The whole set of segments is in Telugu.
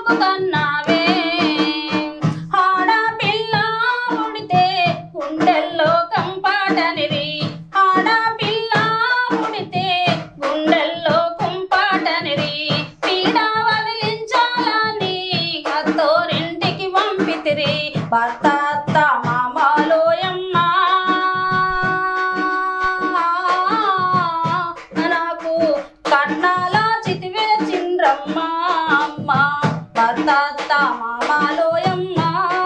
మొక్కుతున్నావే ఆడపిల్ల ఉడితే గుండెల్లో కంపాటనిది ఆడపిల్ల ఉడితే గుండెల్లో కుంపాటనిది పీడ వదిలించాలని అత్తోరింటికి పంపితిరి భర్త అత్త మామలోయమ్మ నాకు కన్నాల చితివే చిండ్రమ్మ అమ్మ భర్త అత్త మామలోయమ్మ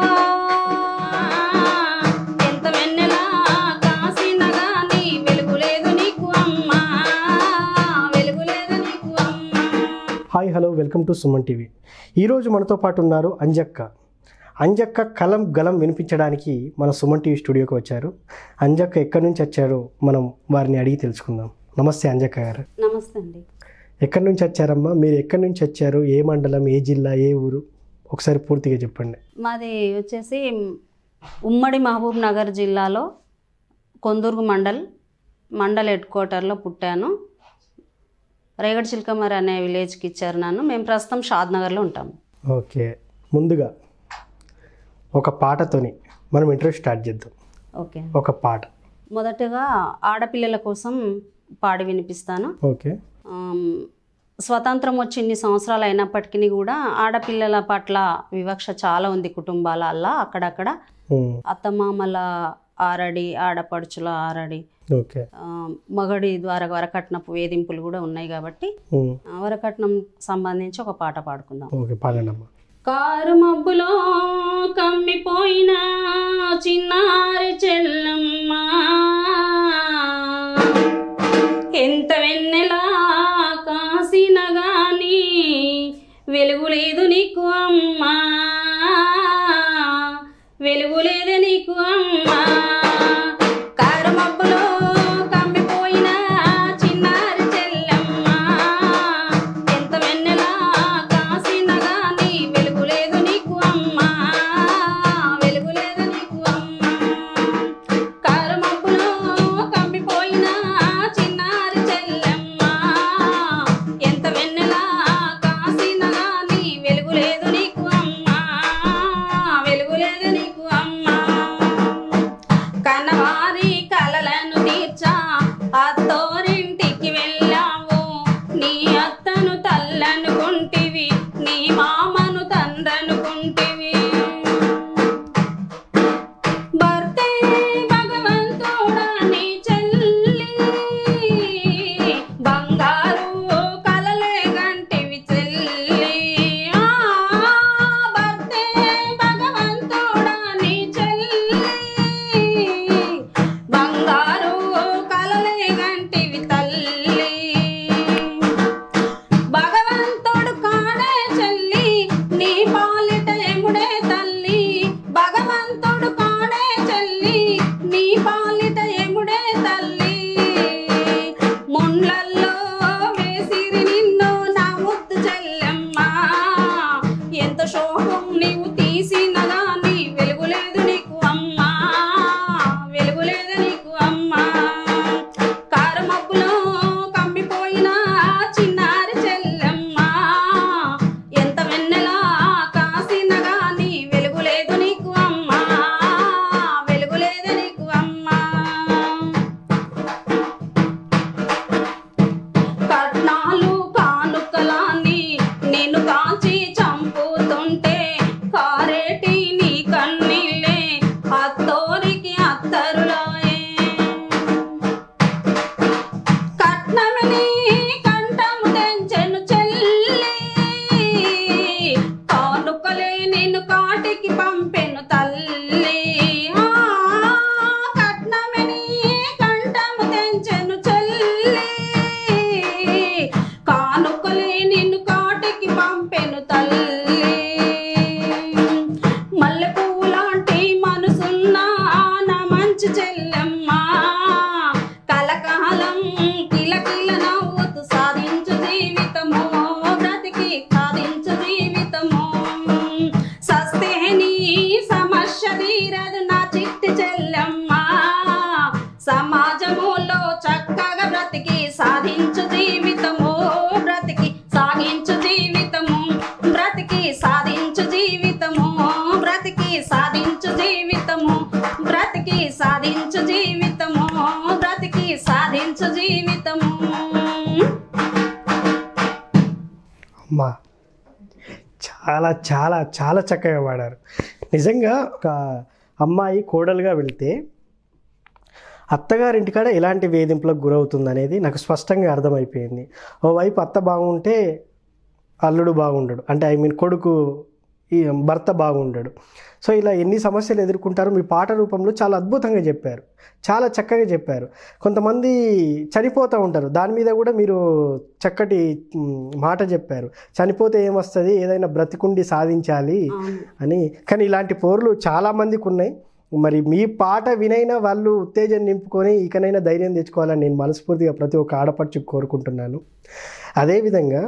ఎంత వెన్నెలా కాసిన గాని వెలుగులేదు నీకు అమ్మా వెలుగులేదు నీకు అమ్మా hi hello welcome to Suman TV ఈరోజు మనతో పాటు ఉన్నారు అంజక్క అంజక్క కలం గలం వినిపించడానికి మన సుమన్ టీవీ స్టూడియోకి వచ్చారు అంజక్క ఎక్కడి నుంచి వచ్చారో మనం వారిని అడిగి తెలుసుకుందాం నమస్తే అంజక్క గారు నమస్తే అండి ఎక్కడి నుంచి వచ్చారమ్మా మీరు ఎక్కడి నుంచి వచ్చారు ఏ మండలం ఏ జిల్లా ఏ ఊరు ఒకసారి పూర్తిగా చెప్పండి మాది వచ్చేసి ఉమ్మడి మహబూబ్ నగర్ జిల్లాలో కొందూరు మండల్ మండల్ హెడ్ క్వార్టర్లో పుట్టాను రేగడి చిలకమరి అనే విలేజ్కి ఇచ్చారు నన్ను మేము ప్రస్తుతం షాద్ నగర్లో ఉంటాము ఓకే ముందుగా ఒక పాటతోని మనం ఇంటర్వ్యూ స్టార్ట్ చేద్దాం ఓకే ఒక పాట మొదటగా ఆడపిల్లల కోసం పాడి వినిపిస్తాను ఓకే ఆమ్, స్వతంత్రం వచ్చి ఇన్ని సంవత్సరాలు అయినప్పటికీ కూడా ఆడపిల్లల పట్ల వివక్ష చాలా ఉంది కుటుంబాలల్లో అక్కడక్కడ ఉమ్, అత్తమామల ఆరడి ఆడపడుచుల ఆరడి ఓకే ఆ, మగడి ద్వారా వరకట్నపు వేధింపులు కూడా ఉన్నాయి కాబట్టి ఉమ్, ఆ, వరకట్నం సంబంధించి ఒక పాట పాడుకుందాం ఓకే పాడండి అమ్మా కారు మబ్బులో కమ్మిపోయిన చిన్నారి చెల్లమ్మ ఎంత వెన్నెలా కాసిన గాని వెలుగు లేదు నీకు అమ్మా వెలుగు లేదు నీకు అమ్మా కారు మబ్బులో కమ్మిపోయిన చిన్నారి చెల్లమ్మ ఎంత వెన్నెలా కాసిన గాని వెలుగు లేదు నీకు అమ్మా వెలుగు లేదు నీకు అమ్మా కారు మబ్బులో కంపిపోయిన చిన్నారి చెల్లమ్మ మా చాలా చాలా చాలా చక్కగా పాడారు నిజంగా ఒక అమ్మాయి కోడలుగా వెళ్తే అత్తగారింటికాడ ఎలాంటి వేధింపులకు గురవుతుంది అనేది నాకు స్పష్టంగా అర్థమైపోయింది ఓవైపు అత్త బాగుంటే అల్లుడు బాగుండడు అంటే ఐ మీన్ కొడుకు ఈ భర్త బాగుండడు సో ఇలా ఎన్ని సమస్యలు ఎదుర్కొంటారో మీ పాట రూపంలో చాలా అద్భుతంగా చెప్పారు చాలా చక్కగా చెప్పారు కొంతమంది చనిపోతూ ఉంటారు దాని మీద కూడా మీరు చక్కటి మ్, మాట చెప్పారు చనిపోతే ఏమొస్తుంది ఏదైనా బ్రతికుండి సాధించాలి అవును. అని కానీ ఇలాంటి పోర్లు చాలామందికి ఉన్నాయి మరి మీ పాట వినైనా వాళ్ళు ఉత్తేజం నింపుకొని ఇకనైనా ధైర్యం తెచ్చుకోవాలని నేను మనస్ఫూర్తిగా ప్రతి ఒక్క ఆడపడుచుకు కోరుకుంటున్నాను అదేవిధంగా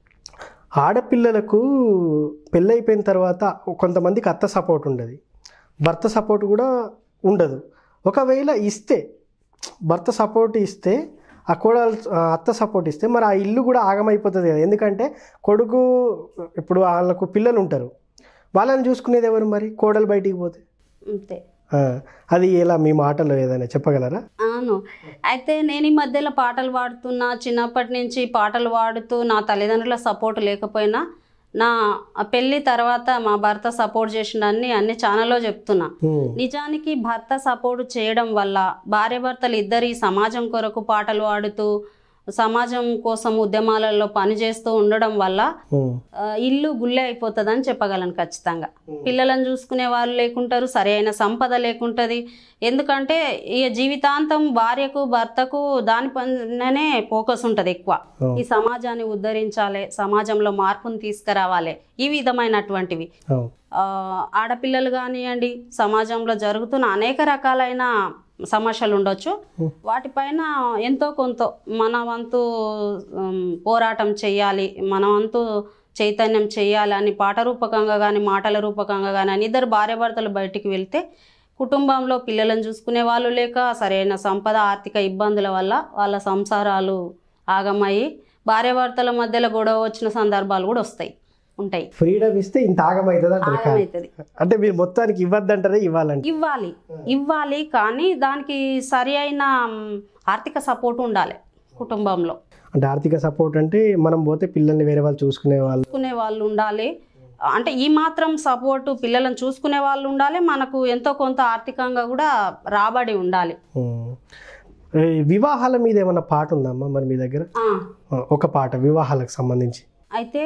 ఆడపిల్లలకు పెళ్ళైపోయిన తర్వాత కొంతమందికి అత్త సపోర్ట్ ఉండదు భర్త సపోర్ట్ కూడా ఉండదు ఒకవేళ ఇస్తే భర్త సపోర్ట్ ఇస్తే ఆ కోడలు ఆ అత్త సపోర్ట్ ఇస్తే మరి ఆ ఇల్లు కూడా ఆగమైపోతుంది కదా ఎందుకంటే కొడుకు ఇప్పుడు వాళ్ళకు పిల్లలు ఉంటారు వాళ్ళని చూసుకునేది ఎవరు మరి కోడలు బయటికి పోతే అంతే ఆ, అది ఎలా మీ మాటలో ఏదైనా చెప్పగలరా అవును అయితే నేను ఈ మధ్యలో పాటలు పాడుతున్నా చిన్నప్పటి నుంచి పాటలు పాడుతూ నా తల్లిదండ్రుల సపోర్ట్ లేకపోయినా నా పెళ్ళి తర్వాత మా భర్త సపోర్ట్ చేసిన అన్ని అన్ని ఛానల్లో చెప్తున్నా ఉమ్, నిజానికి భర్త సపోర్ట్ చేయడం వల్ల భార్యాభర్తలు ఇద్దరు ఈ సమాజం కొరకు పాటలు పాడుతూ సమాజం కోసం ఉద్యమాలలో పనిచేస్తూ ఉండడం వల్ల ఉమ్, ఆ, ఇల్లు గుల్లె అయిపోతుందని చెప్పగలను ఖచ్చితంగా పిల్లలను చూసుకునే వాళ్ళు లేకుంటారు సరైన సంపద లేకుంటుంది ఎందుకంటే ఈ జీవితాంతం భార్యకు భర్తకు దాని పైననే ఫోకస్ ఉంటుంది ఎక్కువ అవును. ఈ సమాజాన్ని ఉద్ధరించాలి సమాజంలో మార్పును తీసుకురావాలి ఈ విధమైనటువంటివి అవును ఆ, ఆడపిల్లలు కానివ్వండి సమాజంలో జరుగుతున్న అనేక రకాలైన సమస్యలు ఉండొచ్చు వాటిపైన ఎంతో కొంత మన వంతు ఉమ్, పోరాటం చేయాలి మన వంతు చైతన్యం చేయాలి అని పాట రూపకంగా కానీ మాటల రూపకంగా కానీ అని ఇద్దరు భార్యాభర్తలు బయటికి వెళ్తే కుటుంబంలో పిల్లలను చూసుకునే వాళ్ళు లేక సరైన సంపద ఆర్థిక ఇబ్బందుల వల్ల వాళ్ళ సంసారాలు ఆగమయ్యి భార్యాభర్తల మధ్యలో గొడవ వచ్చిన సందర్భాలు కూడా వస్తాయి ఉంటాయి ఫ్రీడమ్ ఇస్తే ఇంత ఆగమవుతుంది అంటారు కాదు. ఆగమవుతుంది అంటే మీరు మొత్తానికి ఇవ్వద్దంటారే ఇవ్వాలంటే ఇవ్వాలి ఇవ్వాలి కానీ దానికి సరి అయిన మ్, ఆర్థిక సపోర్ట్ ఉండాలి కుటుంబంలో అంటే ఆర్థిక సపోర్ట్ అంటే మనం పోతే పిల్లల్ని వేరే వాళ్ళు చూసుకునే వాళ్ళు చూసుకునే వాళ్ళు ఉండాలి అంటే ఈ మాత్రం సపోర్టు పిల్లలను చూసుకునే వాళ్ళు ఉండాలి మనకు ఎంతో కొంత ఆర్థికంగా కూడా రాబడి ఉండాలి ఉమ్. ఏ, వివాహాల మీద ఏమన్నా పాట ఉందమ్మా మరి మీ దగ్గర ఆ, ఆ, ఒక పాట వివాహాలకు సంబంధించి అయితే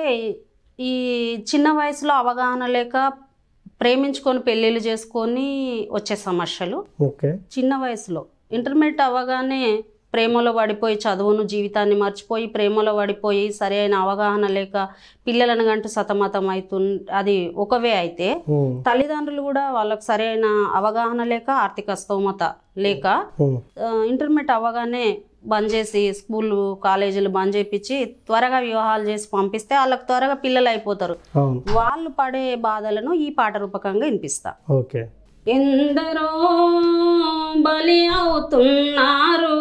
ఈ చిన్న వయసులో అవగాహన లేక ప్రేమించుకొని పెళ్ళిళ్ళు చేసుకొని వచ్చే సమస్యలు ఓకే చిన్న వయసులో ఇంటర్మీడియట్ అవ్వగానే ప్రేమలో పడిపోయి చదువును జీవితాన్ని మర్చిపోయి ప్రేమలో పడిపోయి సరైన అవగాహన లేక పిల్లలను గంటూ సతమతం అవుతు అది ఒకవే అయితే ఉమ్, తల్లిదండ్రులు కూడా వాళ్ళకు సరైన అవగాహన లేక ఆర్థిక స్తోమత లేక ఉమ్, ఆ, ఇంటర్మీడియట్ అవ్వగానే బంద్ చేసి స్కూళ్ళు కాలేజీలు బంద్ చేపించి త్వరగా వివాహాలు చేసి పంపిస్తే వాళ్ళకి త్వరగా పిల్లలు అయిపోతారు అవును వాళ్ళు పడే బాధలను ఈ పాట రూపకంగా వినిపిస్తా ఓకే ఎందరో బలి అవుతున్నారు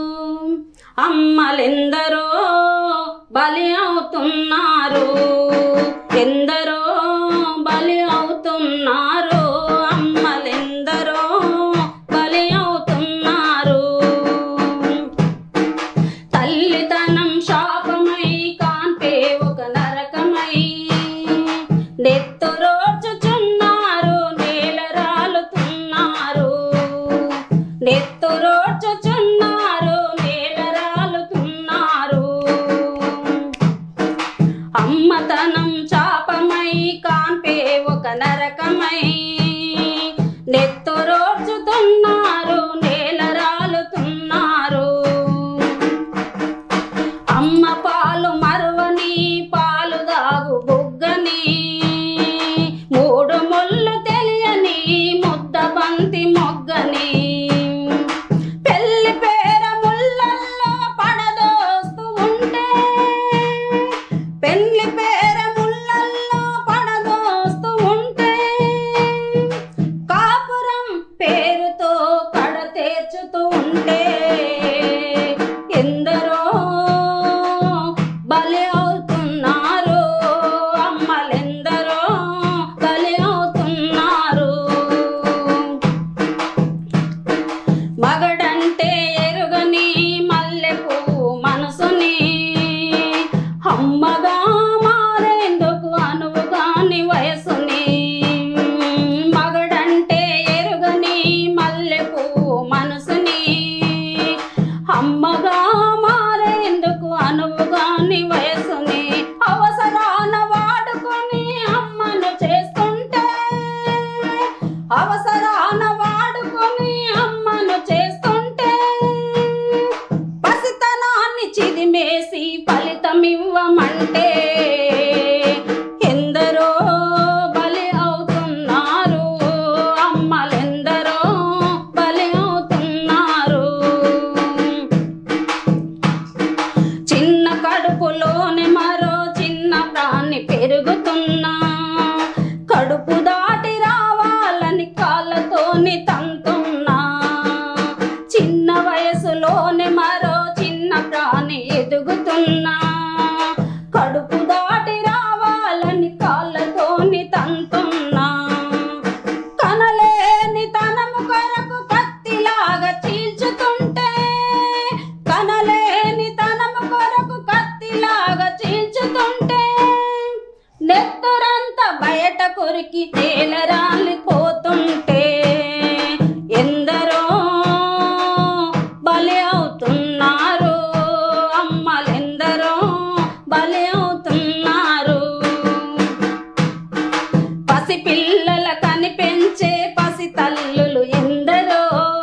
అమ్మలెందరో బలి అవుతున్నారు ఎందరో బలి అవుతున్నారు అమ్మలెందరో బలి అవుతున్నారు తల్లితనం శాపమై కాన్పే ఒక నరకమై నెత్తురోడ్చుచున్నారు నేల రాలుతున్నారు నెత్తురోడ్చుచున్నారు నేల రాలుతున్నారు అమ్మతనం చాపమై కాన్పే ఒక నరకమై నెత్తురోడ్చుతున్నారు నేల రాలుతున్నారు అమ్మ పాలు మరువని పాలు దాగు బుగ్గని మూడు ముళ్ళు తెలియని ముద్ద బంతి మొగ్గని పెళ్లి పేర ముళ్ళల్లో పడదోస్తూ ఉంటే పెళ్లి పేర ముళ్ళల్లో పడదోస్తూ ఉంటే కాపురం పేరుతో కడ తీర్చుతూ ఉంటే ఎందరో బలి గాని వయసుని అవసరాన వాడుకొని అమ్మను చేస్తుంటే అవసరాన వాడుకొని అమ్మను చేస్తుంటే పసితనాన్ని చిదిమేసి ఫలితం ఇవ్వమంటే ఎందరో బలి అవుతున్నారు అమ్మలెందరో బలి అవుతున్నారు చిన్న కడుపులోనే మరో చిన్న ప్రాణి పెరుగుతున్నా కడుపు దాటి రావాలని కాళ్ళతోని తంతున్నా చిన్న వయసులోనే మరో చిన్న ప్రాణి ఎదుగుతున్నా కడుపు దాటి రావాలని కాళ్ళతోని తంతున్నా కనలేని తనము కొరకు కత్తిలాగా చీల్చుతుంటే కనలేని తనము కొరకు కత్తిలాగా చీల్చుతుంటే నెత్తురంతా బయట కొరికి తేలరాలిపోతుంటే ఎందరో బలి అవుతున్నారు అమ్మలెందరో బలి అవుతున్నారు పసిపిల్లల కనిపెంచే పసి తల్లులు ఎందరో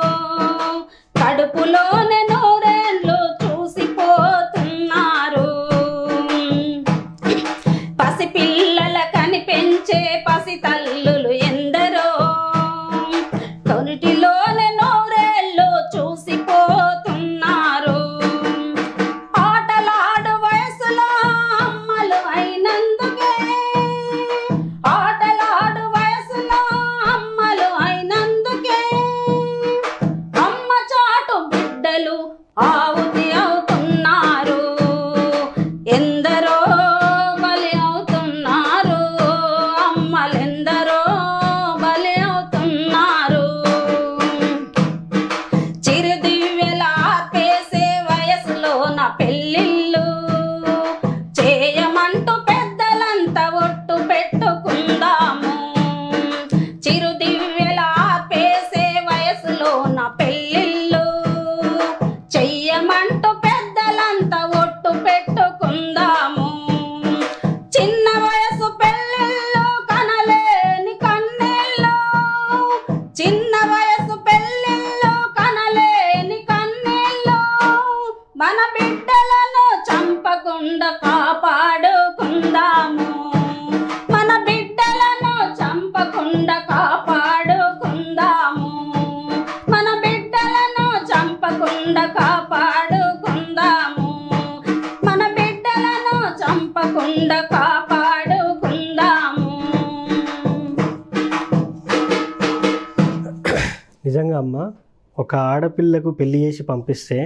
కడుపులోనే నూరేళ్ళు చూసిపోతున్నారు పసిపిల్లల కనిపెంచే పసి తల్లులు ఎందరో కొనిటిలోనే నూరేళ్ళు చూసిపోతున్నారు ఆటలాడు వయసులో అమ్మలు అయినందుకే ఆటలాడు వయసులో అమ్మలు అయినందుకే అమ్మ చాటు బిడ్డలు ఆవుతి అవుతున్నారు ఎందరో బలి అవుతున్నారు అమ్మలెందరో బలి అవుతున్నారు చిరుదివ్యల ఆపేసే వయసులో నా పెళ్ళిళ్ళు చేయమంటూ పెద్దలంతా ఒట్టు పెట్టుకుందాము చిరుదివ్యల ఆపేసే వయసులో నా పెళ్ళిళ్ళు చెయ్యమంటూ పెద్దలంతా ఒట్టు పెట్టుకుందాము చిన్న వయసు పెళ్ళిళ్ళు కనలేని కన్నీళ్ళు చిన్న వయసు పెళ్ళిళ్ళు కనలేని కన్నీళ్ళు మన బిడ్డలను చంపకుండా కాపాడుకుందాము మన బిడ్డలను చంపకుండా కాపాడుకుందాము మన బిడ్డలను చంపకుండా కాపాడుకుందాము మన బిడ్డలను చంపకుండా కాపాడుకుందాము నిజంగా అమ్మ ఒక ఆడపిల్లకు పెళ్లి చేసి పంపిస్తే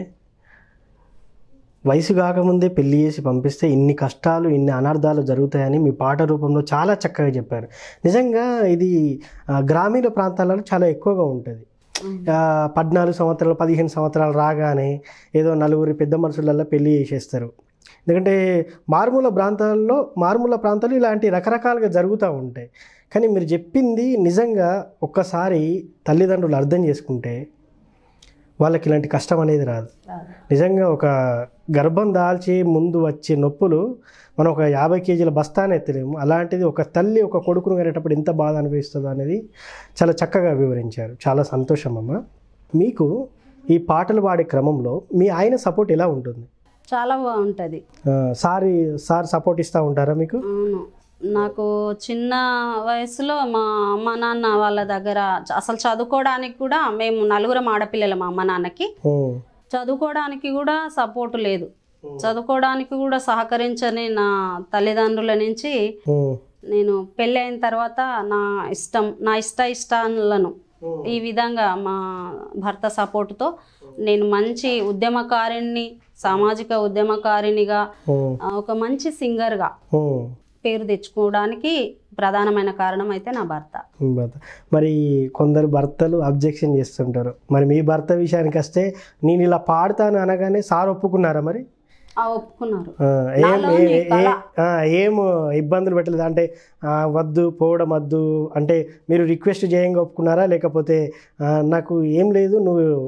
వయసు కాకముందే పెళ్లి చేసి పంపిస్తే ఇన్ని కష్టాలు ఇన్ని అనర్థాలు జరుగుతాయని మీ పాట రూపంలో చాలా చక్కగా చెప్పారు నిజంగా ఇది ఆ, గ్రామీణ ప్రాంతాలలో చాలా ఎక్కువగా ఉంటుంది ఆ, పద్నాలుగు సంవత్సరాలు పదిహేను సంవత్సరాలు రాగానే ఏదో నలుగురి పెద్ద మనుషులలో పెళ్లి చేసేస్తారు ఎందుకంటే మారుమూల ప్రాంతాల్లో మారుమూల ప్రాంతాలు ఇలాంటి రకరకాలుగా జరుగుతూ ఉంటాయి కానీ మీరు చెప్పింది నిజంగా ఒక్కసారి తల్లిదండ్రులు అర్థం చేసుకుంటే వాళ్ళకి ఇలాంటి కష్టం అనేది రాదు నిజంగా ఒక గర్భం దాల్చి ముందు వచ్చే నొప్పులు మనం ఒక యాభై కేజీల బస్తానే ఎత్తలేము అలాంటిది ఒక తల్లి ఒక కొడుకును కనేటప్పుడు ఎంత బాధ అనిపిస్తుందో అనేది చాలా చక్కగా వివరించారు చాలా సంతోషం అమ్మ మీకు ఈ పాటలు పాడే క్రమంలో మీ ఆయన సపోర్ట్ ఎలా ఉంటుంది చాలా బాగుంటుంది ఆ, సారి సార్ సపోర్ట్ ఇస్తూ ఉంటారా మీకు అవును నాకు చిన్న వయసులో మా అమ్మ నాన్న వాళ్ళ దగ్గర చ- అసలు చదువుకోవడానికి కూడా మేము నలుగురం ఆడపిల్లలు మా అమ్మ నాన్నకి ఓ, చదువుకోవడానికి కూడా సపోర్ట్ లేదు చదువుకోవడానికి కూడా సహకరించని నా తల్లిదండ్రుల నుంచి ఓ, నేను పెళ్ళైన తర్వాత నా ఇష్టం నా ఇష్ట ఇష్టాలను ఈ విధంగా మా భర్త సపోర్టుతో నేను మంచి ఉద్యమకారిణి సామాజిక ఉద్యమకారినిగా ఓ, ఆ, ఒక మంచి సింగర్గా ఓ. పేరు తెచ్చుకోవడానికి ప్రధానమైన కారణం అయితే నా భర్త భర్త మరి కొందరు భర్తలు అబ్జెక్షన్ చేస్తుంటారు మరి మీ భర్త విషయానికి వస్తే నేను ఇలా పాడతాను అనగానే సార్ ఒప్పుకున్నారా మరి ఆ ఒప్పుకున్నారు ఆ, ఏం నాలోని ఏ- ఏ- కళ. ఆ, ఏం ఇబ్బందులు పెట్టలేదు అంటే ఆ, వద్దు పోవడం వద్దు అంటే మీరు రిక్వెస్ట్ చేయంగా ఒప్పుకున్నారా లేకపోతే ఆ, నాకు ఏం లేదు నువ్వు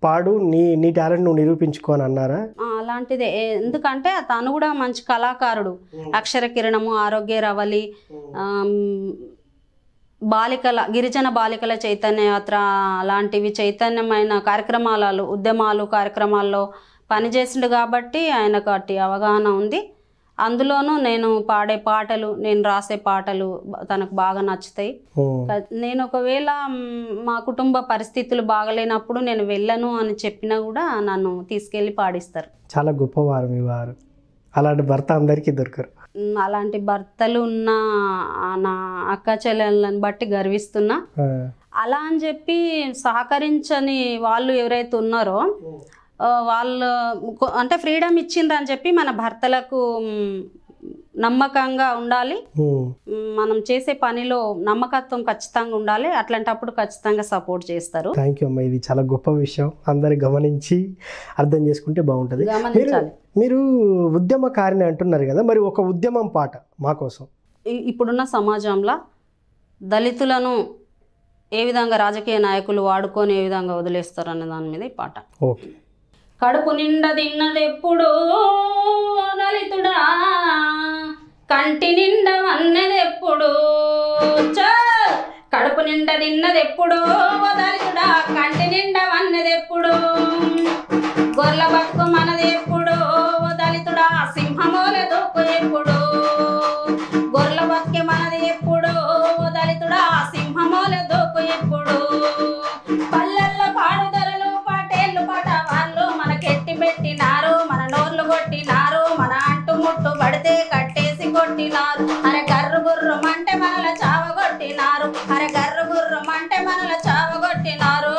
పాడు నీ నీ టాలెంట్ నువ్వు నిరూపించుకో అని అన్నారా ఆ, అలాంటిదే ఏ- ఎందుకంటే తను కూడా మంచి కళాకారుడు అక్షర కిరణము ఆరోగ్య రవలి ఆమ్, బాలికల గిరిజన బాలికల చైతన్య యాత్ర అలాంటివి చైతన్యమైన కార్యక్రమాలు ఉద్యమాలు కార్యక్రమాల్లో పనిచేసిండు కాబట్టి ఆయనకు అట్టి అవగాహన ఉంది అందులోనూ నేను పాడే పాటలు నేను రాసే పాటలు బ- తనకు బాగా నచ్చుతాయి ఉమ్, క- నేను ఒకవేళ మ్, మా కుటుంబ పరిస్థితులు బాగలేనప్పుడు నేను వెళ్ళను అని చెప్పినా కూడా నన్ను తీసుకెళ్ళి పాడిస్తారు చాలా గొప్పవారు మీ వారు అలాంటి భర్త అందరికీ దొరకరు మ్, అలాంటి భర్తలు ఉన్న ఆ నా అక్క చెల్లెళ్ళని బట్టి గర్విస్తున్నా ఆ, అలా అని చెప్పి సహకరించని వాళ్ళు ఎవరైతే ఉన్నారో ఆ, వాళ్ళు కొ- అంటే ఫ్రీడమ్ ఇచ్చిండ్రు అని చెప్పి మన భర్తలకు మ్, నమ్మకంగా ఉండాలి ఉమ్, మ్, మనం చేసే పనిలో నమ్మకత్వం ఖచ్చితంగా ఉండాలి అట్లాంటప్పుడు ఖచ్చితంగా సపోర్ట్ చేస్తారు థ్యాంక్ యూ అమ్మ ఇది చాలా గొప్ప విషయం అందరు గమనించి అర్థం చేసుకుంటే బాగుంటుంది మీరు గమనించాలి మీరు ఉద్యమకారిని అంటున్నారు కదా మరి ఒక ఉద్యమం పాట మా కోసం ఇ- ఇప్పుడున్న సమాజంలో దళితులను ఏ విధంగా రాజకీయ నాయకులు వాడుకొని ఏ విధంగా వదిలేస్తారు అనే దాని మీద ఈ పాట ఓకే కడుపు నిండా తిన్నదెప్పుడు దళితుడా కంటి నిండా వన్నదెప్పుడు చల్! కడుపు నిండా తిన్నదెప్పుడు దళితుడా కంటి నిండా వన్నదెప్పుడు గొర్రెల బతుకు మనది ఎప్పుడు దళితుడా సింహమోల దూకు ఎప్పుడు గొర్రెల బతుకే మనది ఎప్పుడు దళితుడా సింహమోల దూకు ఎప్పుడు పల్లెల్లో పాడుదలలు పాటేళ్ళు పాట వాళ్ళు మనకెట్టి పెట్టినారు మన నోర్లు కొట్టినారు మన అంటు ముట్టు పడితే కట్టేసి కొట్టినారు అరే గర్రు గుర్రం అంటే మనల చావ కొట్టినారు అరే గర్రు గుర్రం అంటే మనల చావ కొట్టినారు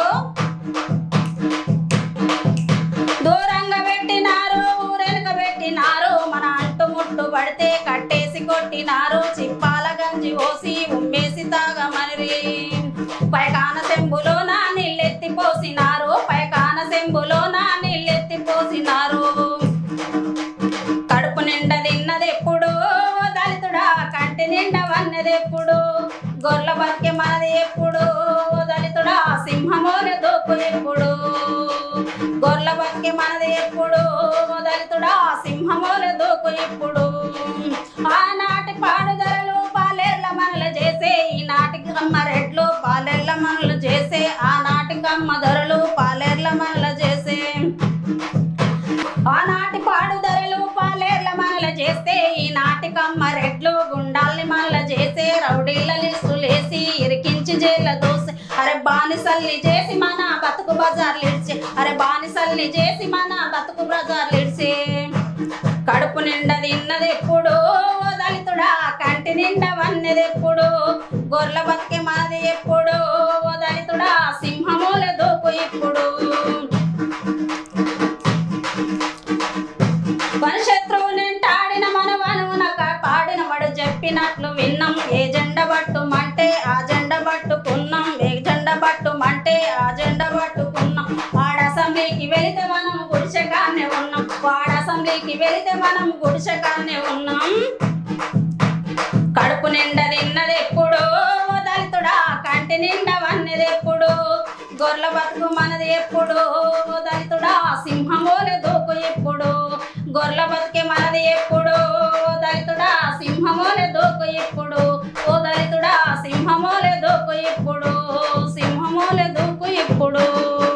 దూరంగా పెట్టినారు ఊరెనక పెట్టినారు మన అంటు ముట్టు పడితే కట్టేసి కొట్టినారు చిప్పాల గంజి పోసి ఉమ్మేసి తాగమని పైకాన సెంబులో నా నీళ్ళెత్తి పోసినారు పైకాన సెంబులో నా నీళ్ళెత్తి పోసినారు కడుపు నిండా తిన్నది ఎప్పుడు దళితుడా కంటి నిండా వన్నది ఎప్పుడు గొర్రెల బతికే మనది ఎప్పుడు దళితుడా సింహమోల దోపు ఎప్పుడు గొర్రెల బతికే మనది ఎప్పుడు దళితుడా సింహమోల దోపు ఎప్పుడు ఆనాటి పాడుదలలు పాలేర్ల మనలు చేసే ఈనాటి కమ్మ రెడ్లు పాలేర్ల మనలు చేసే ఆనాటి కమ్మ ధరలు పాలేర్ల మనలు చేసే ఆనాటి పాడుదరలు పాలేర్ల మనల చేస్తే ఈనాటి కమ్మ రెడ్లు గుండాల్ని మనల చేసే రౌడీల లిస్టులేసి ఇరికించి జైల దోసి అరే బానిసల్ని చేసి మన బతుకు బజార్లు ఇడ్చి అరే బానిసల్ని చేసి మన బతుకు బజార్లు ఇడ్చి కడుపు నిండా తిన్నది ఎప్పుడు ఓ దళితుడా కంటి నిండా వన్నది ఎప్పుడు గొర్రెల బతికే మనది ఎప్పుడు ఓ దళితుడా సింహమూల దోపు ఇప్పుడు వనశత్రువు నింటాడిన మన వనున పాడిన వాడు చెప్పినట్లు విన్నాం ఏ జెండ పట్టుమంటే ఆ జెండ పట్టుకున్నాం ఏ జెండ పట్టుమంటే ఆ జెండ పట్టుకున్నాం వాడ అసెంబ్లీకి వెళితే మనం గుడిసెగానే ఉన్నాం వాడ అసెంబ్లీకి వెళితే మనం గుడిసెగానే ఉన్నాం కడుపు నిండా తిన్నది ఎప్పుడు ఓ దళితుడా కంటి నిండా వన్నది ఎప్పుడు గొర్రెల బతుకు మనది ఎప్పుడు ఓ దళితుడా సింహమోలే దూకు ఎప్పుడు గొర్రెల బతుకే మనది ఎప్పుడు ఓ దళితుడా సింహమోలే దూకు ఎప్పుడు ఓ దళితుడా సింహమోలే దూకు ఎప్పుడు సింహమోలే దూకు ఎప్పుడు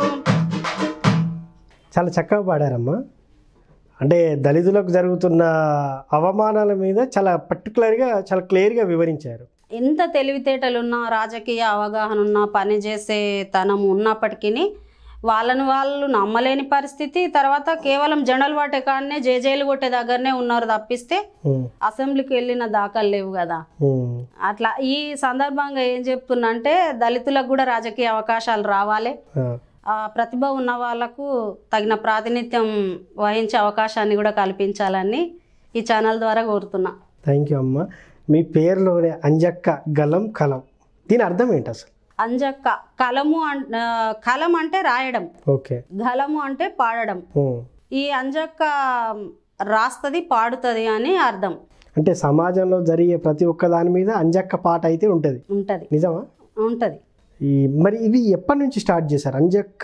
చాలా చక్కగా పాడారమ్మా అంటే దళితులకు జరుగుతున్న అవమానాల మీద చాలా పర్టికులర్గా చాలా క్లియర్గా వివరించారు ఎంత తెలివితేటలున్నా రాజకీయ అవగాహన ఉన్నా పనిచేసే తనం ఉన్నప్పటికీ వాళ్ళని వాళ్ళు నమ్మలేని పరిస్థితి తర్వాత కేవలం జనరల్ వాటే కాడనే జేజేలు కొట్టే దగ్గరనే ఉన్నారు తప్పిస్తే ఉమ్, అసెంబ్లీకి వెళ్ళిన దాఖలు లేవు కదా ఉమ్, అట్లా ఈ సందర్భంగా ఏం చెప్తున్నా అంటే దళితులకు కూడా రాజకీయ అవకాశాలు రావాలి ఆ, ఆ ప్రతిభ ఉన్న వాళ్ళకు తగిన ప్రాతినిధ్యం వహించే అవకాశాన్ని కూడా కల్పించాలని ఈ ఛానల్ ద్వారా కోరుతున్నా థ్యాంక్ యూ అమ్మ మీ పేరులోనే అంజక్క గలం కలం దీని అర్థం ఏంటి అసలు అంజక్క కలము అన్ ఆ, కలం అంటే రాయడం ఓకే గలము అంటే పాడడం ఉమ్. ఈ అంజక్క రాస్తుంది పాడుతుంది అని అర్థం అంటే సమాజంలో జరిగే ప్రతి ఒక్క దాని మీద అంజక్క పాట అయితే ఉంటుంది ఉంటుంది నిజమా ఉంటుంది ఈ మరి ఇది ఎప్పటి నుంచి స్టార్ట్ చేశారు అంజక్క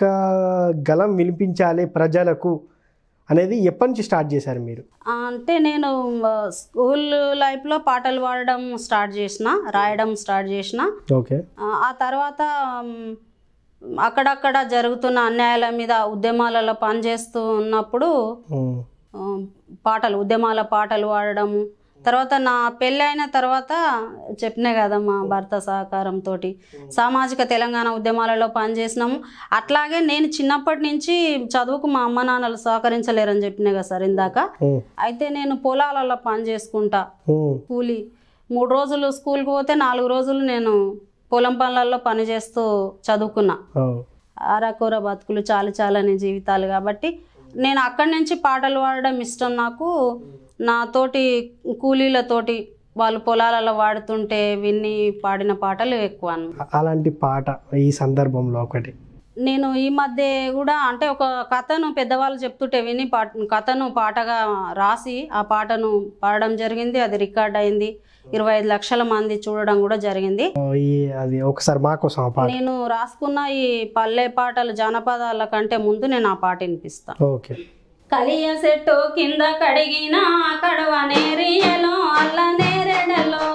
గలం వినిపించాలి ప్రజలకు అనేది ఎప్పటి నుంచి స్టార్ట్ చేశారు మీరు అంటే నేను ఆ, స్కూల్ లైఫ్లో పాటలు పాడడం స్టార్ట్ చేసిన రాయడం స్టార్ట్ చేసిన ఓకే ఆ, ఆ తర్వాత మ్, అక్కడక్కడ జరుగుతున్న అన్యాయాల మీద ఉద్యమాలలో పనిచేస్తూ ఉన్నప్పుడు ఉమ్, ఆ, పాటలు ఉద్యమాల పాటలు పాడడము తర్వాత నా పెళ్ళి అయిన తర్వాత చెప్పినే కదా మా భర్త సహకారంతో సామాజిక తెలంగాణ ఉద్యమాలలో పనిచేసినాము అట్లాగే నేను చిన్నప్పటి నుంచి చదువుకు మా అమ్మ నాన్నలు సహకరించలేరని చెప్పినే కదా సార్ ఇందాక ఉమ్, అయితే నేను పొలాలలో పని చేసుకుంటా ఉమ్, కూలి మూడు రోజులు స్కూల్కి పోతే నాలుగు రోజులు నేను పొలం పనులలో పని చేస్తూ చదువుకున్నా అవును. ఆరాకూర బతుకులు చాలు చాలని జీవితాలు కాబట్టి నేను అక్కడి నుంచి పాటలు పాడడం ఇష్టం నాకు నా తోటి కూలీలతోటి వాళ్ళు పొలాలలో వాడుతుంటే విని పాడిన పాటలు ఎక్కువ అన్నమాట. అలాంటి పాట ఈ సందర్భంలో ఒకటి నేను ఈ మధ్య కూడా అంటే ఒక కథను పెద్దవాళ్ళు చెప్తుంటే విని పాట కథను పాటగా రాసి ఆ పాటను పాడడం జరిగింది అది రికార్డ్ అయింది ఇరవై ఐదు లక్షల మంది చూడడం కూడా జరిగింది ఓ, ఈ అది ఒకసారి మా కోసం ఆ పాట నేను రాసుకున్న ఈ పల్లె పాటలు జానపదాల కంటే ముందు నేను ఆ పాట వినిపిస్తాను ఓకే కలియ చెట్టు కింద కడిగిన కడవ నేరియలో అల్ల నేరెడలో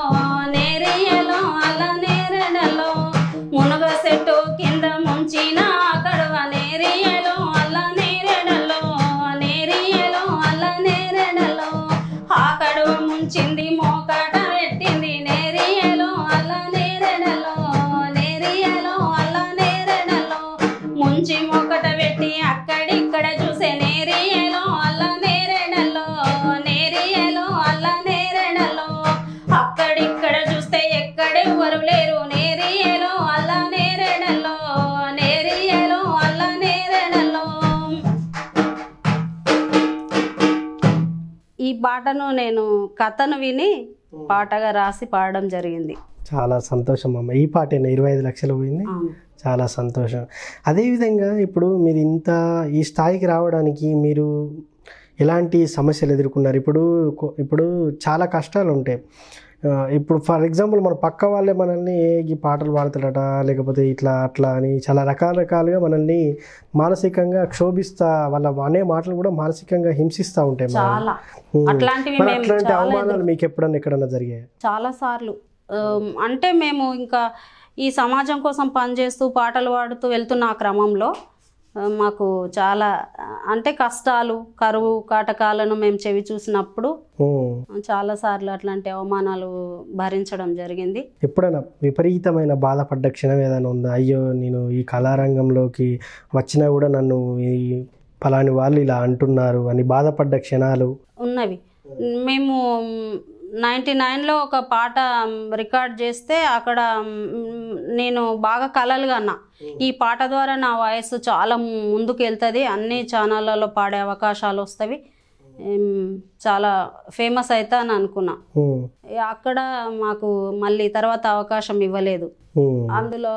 నేరియలో అల్ల నేరెడలో మునగ చెట్టు కింద ముంచిన కడవ నేరియలో అల్ల నేరెడలో నేరియలో అల్ల నేరెడలో ఆ కడవ ముంచింది మోకట పెట్టింది నేరియలో అల్ల నేరెడలో నేరియలో అల్ల నేరెడలో ముంచి మొకట పెట్టి అక్కడిక్కడ చూసే నేరియలో అల్ల నేరెడలో నేరియలో అల్ల నేరెడలో అక్కడిక్కడ చూస్తే ఎక్కడెవ్వరు లేరు నేరియలో అల్ల నేరెడలో నేరియలో అల్ల నేరెడలో ఈ పాటను నేను కథను విని పాటగా రాసి పాడడం జరిగింది చాలా సంతోషం అమ్మ ఈ పాటేనా ఇరవై ఐదు లక్షలు పోయింది చాలా సంతోషం అదేవిధంగా ఇప్పుడు మీరు ఇంత ఈ స్థాయికి రావడానికి మీరు ఎలాంటి సమస్యలు ఎదుర్కొన్నారు ఇప్పుడు కొ- ఇప్పుడు చాలా కష్టాలు ఉంటాయి ఆ, ఇప్పుడు ఫర్ ఎగ్జాంపుల్ మన పక్క వాళ్ళే మనల్ని "ఏ, ఈ పాటలు పాడతాడట లేకపోతే ఇట్లా అట్లా అని చాలా రకాల రకాలుగా మనల్ని మానసికంగా క్షోభిస్తా వాళ్ళ అనే మాటలు కూడా మానసికంగా హింసిస్తూ ఉంటాయి మనల్ని. చాలా ఉమ్. అట్లాంటివి మరి మేము అట్లాంటి చాలా అవమానాలు మీకు ఎప్పుడన్నా ఎక్కడన్నా జరిగాయి చాలా సార్లు ఆమ్, అంటే మేము ఇంకా ఈ సమాజం కోసం పనిచేస్తూ పాటలు పాడుతూ వెళ్తున్న ఆ క్రమంలో ఆ, మాకు చాలా ఆ, అంటే కష్టాలు కరువు కాటకాలను మేము చెవి చూసినప్పుడు చాలా సార్లు అట్లాంటి అవమానాలు భరించడం జరిగింది ఎప్పుడైనా విపరీతమైన బాధపడ్డ క్షణం ఏదైనా ఉందా అయ్యో నేను ఈ కళారంగంలోకి వచ్చినా కూడా నన్ను ఈ ఫలాని వాళ్ళు ఇలా అంటున్నారు అని బాధపడ్డ క్షణాలు ఉన్నవి మేము నైంటీ నైన్లో ఒక పాట రికార్డ్ చేస్తే అక్కడ మ్, నేను బాగా కలలుగా అన్నా ఈ పాట ద్వారా నా వాయిస్ చాలా ముందుకు వెళ్తుంది అన్ని ఛానళ్ళలో పాడే అవకాశాలు వస్తాయి ఏం, చాలా ఫేమస్ అవుతా అని అనుకున్నా ఉమ్, ఇక అక్కడ మాకు మళ్ళీ తర్వాత అవకాశం ఇవ్వలేదు ఉమ్, అందులో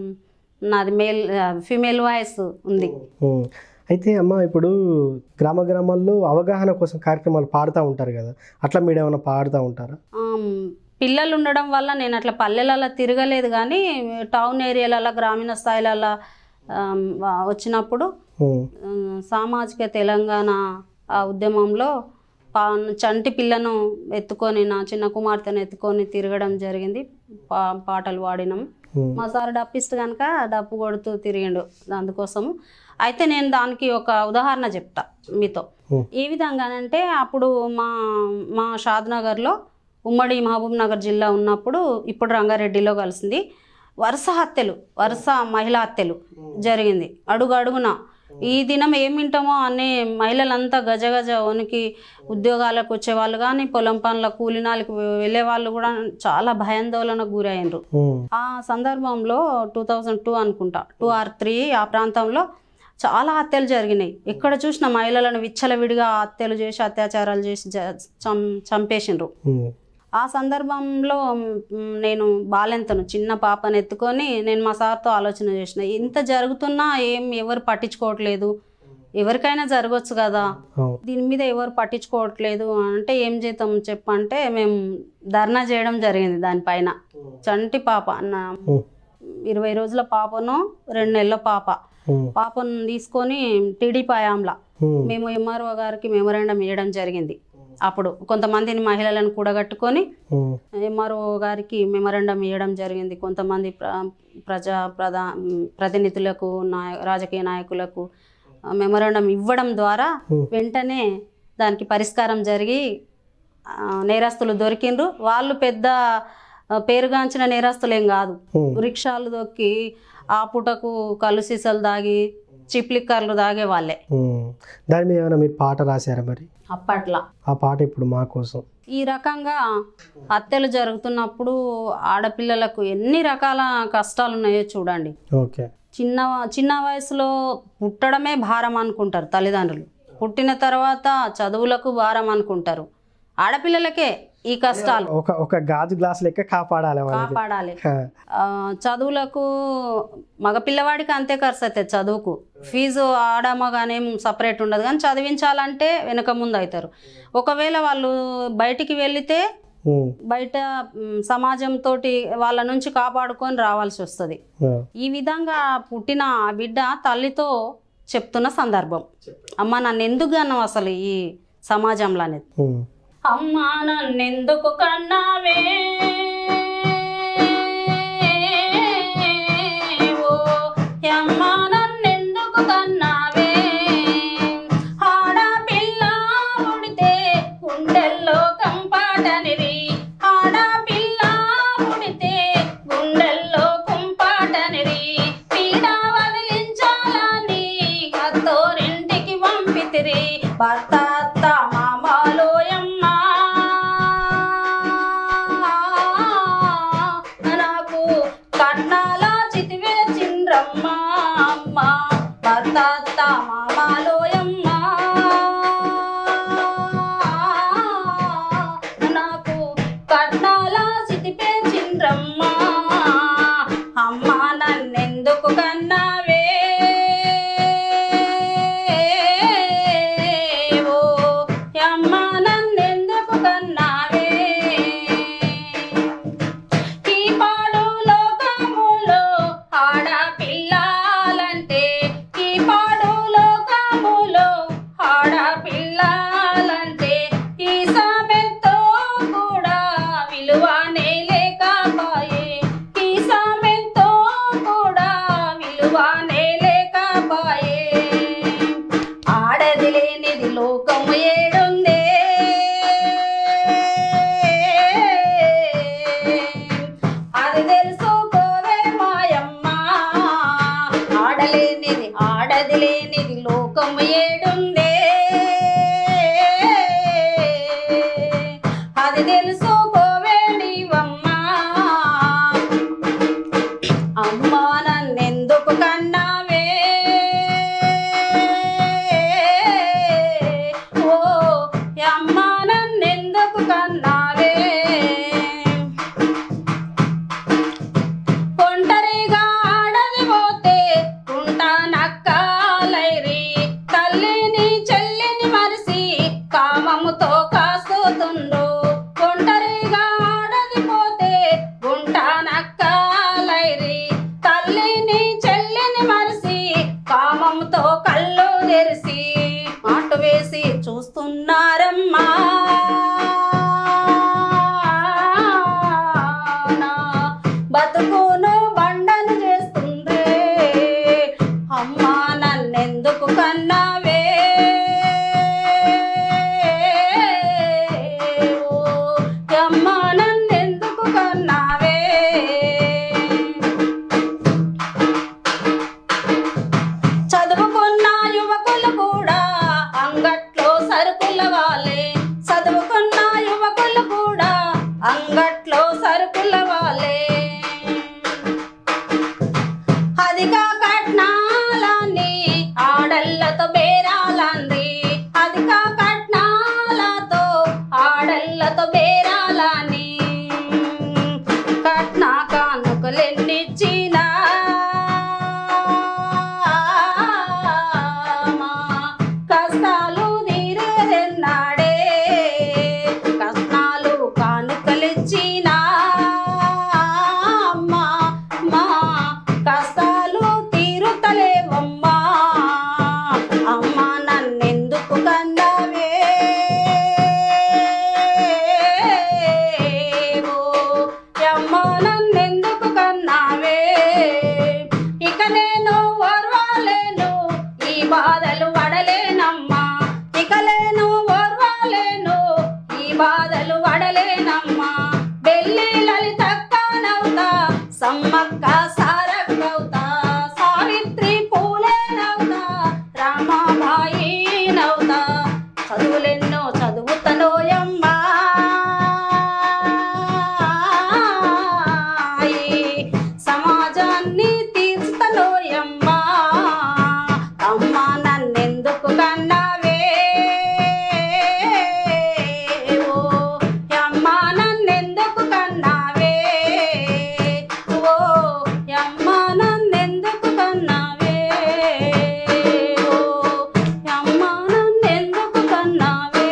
నాది మేల్ ఫిమేల్ వాయిస్ ఉంది ఉమ్. అయితే అమ్మ ఇప్పుడు గ్రామ గ్రామాల్లో అవగాహన కోసం కార్యక్రమాలు పాడుతూ ఉంటారు కదా అట్లా మీరు ఏమైనా పాడుతూ ఉంటారా ఆమ్, పిల్లలు ఉండడం వల్ల నేను అట్లా పల్లెలలో తిరగలేదు కానీ టౌన్ ఏరియాలలో గ్రామీణ స్థాయిలలో ఆమ్, వా- వచ్చినప్పుడు ఉమ్, ఆ, సామాజిక తెలంగాణ ఆ ఉద్యమంలో పా చంటి పిల్లను ఎత్తుకొని నా చిన్న కుమార్తెను ఎత్తుకొని తిరగడం జరిగింది పా పాటలు పాడినాం ఉమ్, మా సార్ డప్పిస్ట్ కనుక డప్పు కొడుతూ తిరిగిండు అందుకోసము అయితే నేను దానికి ఒక ఉదాహరణ చెప్తా మీతో Hmm. ఏ విధంగానంటే అప్పుడు మా మా షాద్నగర్లో ఉమ్మడి మహబూబ్ నగర్ జిల్లా ఉన్నప్పుడు ఇప్పుడు రంగారెడ్డిలో కలిసింది వరుస హత్యలు వరుస మహిళా హత్యలు జరిగింది అడుగు అడుగున ఈ దినం ఏం వింటామో అనే మహిళలంతా గజ గజ వణికి ఉద్యోగాలకు వచ్చేవాళ్ళు కానీ పొలం పనుల కూలినాలకు వెళ్ళే వాళ్ళు కూడా చాలా భయాందోళనకు గురైనరు ఉమ్, ఆ సందర్భంలో టూ థౌజండ్ టూ అనుకుంటా టూ ఆర్ త్రీ ఆ ప్రాంతంలో చాలా హత్యలు జరిగినాయి ఎక్కడ చూసిన మహిళలను విచ్చలవిడిగా హత్యలు చేసి అత్యాచారాలు చేసి జ- చం చంపేసిండ్రు ఉమ్, ఆ సందర్భంలో మ్, నేను బాలెంతను చిన్న పాపను ఎత్తుకొని నేను మా సార్తో ఆలోచన చేసిన ఇంత జరుగుతున్నా ఏం ఎవరు పట్టించుకోవట్లేదు ఎవరికైనా జరగవచ్చు కదా అవును దీని మీద ఎవరు పట్టించుకోవట్లేదు అంటే ఏం చేద్దాం చెప్పంటే మేము ధర్నా చేయడం జరిగింది దానిపైన చంటి పాప నా ఉమ్, ఇరవై రోజుల పాపను రెండు నెలల పాప ఉమ్, పాపను తీసుకొని టీడీపాయాంలా ఉమ్, మేము ఎంఆర్ఓ గారికి మెమోరాండం ఇవ్వడం జరిగింది అప్పుడు కొంతమందిని మహిళలను కూడగట్టుకొని ఉమ్, ఎంఆర్ఓ గారికి మెమరాండం ఇవ్వడం జరిగింది కొంతమంది ప్ర ప్రజా ప్రధా ప్రతినిధులకు నాయ రాజకీయ నాయకులకు మెమరాండం ఇవ్వడం ద్వారా Hmm. వెంటనే దానికి పరిష్కారం జరిగి ఆ, నేరస్తులు దొరికిండ్రు వాళ్ళు పెద్ద ఆ, పేరుగాంచిన నేరస్తులు ఏం కాదు ఉమ్, రిక్షాలు దొక్కి ఆ పూటకు కళ్ళు సీసాలు దాగి చిప్లిక్కర్లు దాగే వాళ్ళే ఉమ్. దాని మీద ఏమైనా మీరు పాట రాశారా మరి అప్పట్లో ఆ పాట ఇప్పుడు మా కోసం ఈ రకంగా హత్యలు జరుగుతున్నప్పుడు ఆడపిల్లలకు ఎన్ని రకాల కష్టాలు ఉన్నాయో చూడండి ఓకే చిన్న చిన్న వయసులో పుట్టడమే భారం అనుకుంటారు తల్లిదండ్రులు పుట్టిన తర్వాత చదువులకు భారం అనుకుంటారు ఆడపిల్లలకే ఈ కష్టాలు ఒక ఒక గాజు గ్లాస్ లెక్క కాపాడాలి వాళ్ళకి కాపాడాలి హ, ఆ, చదువులకు మగపిల్లవాడికి అంతే ఖర్చు అవుతుంది చదువుకు ఫీజు ఆడ మగానేం సపరేట్ ఉండదు కానీ చదివించాలంటే వెనక ముందు అవుతారు ఒకవేళ వాళ్ళు బయటికి వెళితే ఉమ్, బయట మ్, సమాజంతో వాళ్ళ నుంచి కాపాడుకొని రావాల్సి వస్తుంది ఆ, ఈ విధంగా పుట్టిన ఆ బిడ్డ తల్లితో చెప్తున్న సందర్భం అమ్మ నన్ను ఎందుకు అన్నావు అసలు ఈ సమాజంలో అనేది ఉమ్, అమ్మా నన్నెందుకు కన్నావే ఓ అమ్మా నన్నెందుకు కన్నావే ఆడపిల్ల ఉడితే గుండెల్లో కంపాటనిరి ఆడపిల్ల ఉడితే గుండెల్లో కుంపాటనిరి పీడ వదిలించాలని అత్తోరింటికి పంపితిరి భర్త అత్త మామలోయమ్మా నాకు కట్నాల చితివే చిండ్రమ్మ అమ్మ భర్త అత్త మామలోయమ్మా నాకు కట్నాల చితిపే చిండ్రమ్మ అమ్మ నన్నెందుకు కన్నావే ఓ అమ్మ నన్నెందుకు కన్నావే ఈ పాడు లోకములో ఆడపిల్లాలంటే ఈ పాడు లోకములో ఆడపిల్లాలంటే ఈ సామెతో కూడా విలువనే లేకపాయే ఈ సామెతో కూడా విలువనే లేకపాయే ఆడది లేనిది లోకము ఏడుందే అది తెలుసుకోవే మాయమ్మ ఆడలేనిది ఆడది లేనిది లోకము ఏడుందే అది తెలుసుకోవే నీవమ్మా అమ్మా నన్నెందుకు కన్నావే ఓ అమ్మా నన్నెందుకు కన్నావే ఒంటరిగా ఆడది పోతే ఉంటానక్కాలైరి తల్లిని చెల్లిని మరిసి కామముతో కాసుతుండు ఒంటరిగా ఆడది పోతే ఉంటానక్కాలైరి తల్లిని చెల్లిని మరిసి కామంతో కళ్ళు తెరిసి మాటు వేసి చూస్తున్నారమ్మా నా బతుకును బండను చేస్తుందే అమ్మా నన్నెందుకు కన్నావే ఓ అమ్మా నన్నెందుకు కన్నావే చదువుకున్న యువకులు కూడా అంగట్లో సరుకుల వాళ్ళే చదువుకున్న యువకులు కూడా అంగట్లో సరుకుల వాళ్ళే అధిక కట్నాలని ఆడళ్ళతో బేరాలంది అధిక కట్నాలతో ఆడళ్ళతో బేరాలని కట్న కానుకలెన్నిచ్చినా మా కష్టాలు తీరేదెన్నాడే కష్టాలు కానుకలిచ్చి వడలేనమ్మా బెల్లి లలితక్కనవుతా సమ్మక్క సారక్కవుతా సావిత్రి పూలేనవుతా రామాబాయి నవుతా చదువులెన్నో చదువుతనోయమ్మా సమాజాన్ని తీర్చుతనోయమ్మా అమ్మ నన్నెందుకు కన్నావే ఓ అమ్మ నన్నెందుకు కన్నావే ఓ అమ్మ నన్నెందుకు కన్నావే ఓ అమ్మ నన్నెందుకు కన్నావే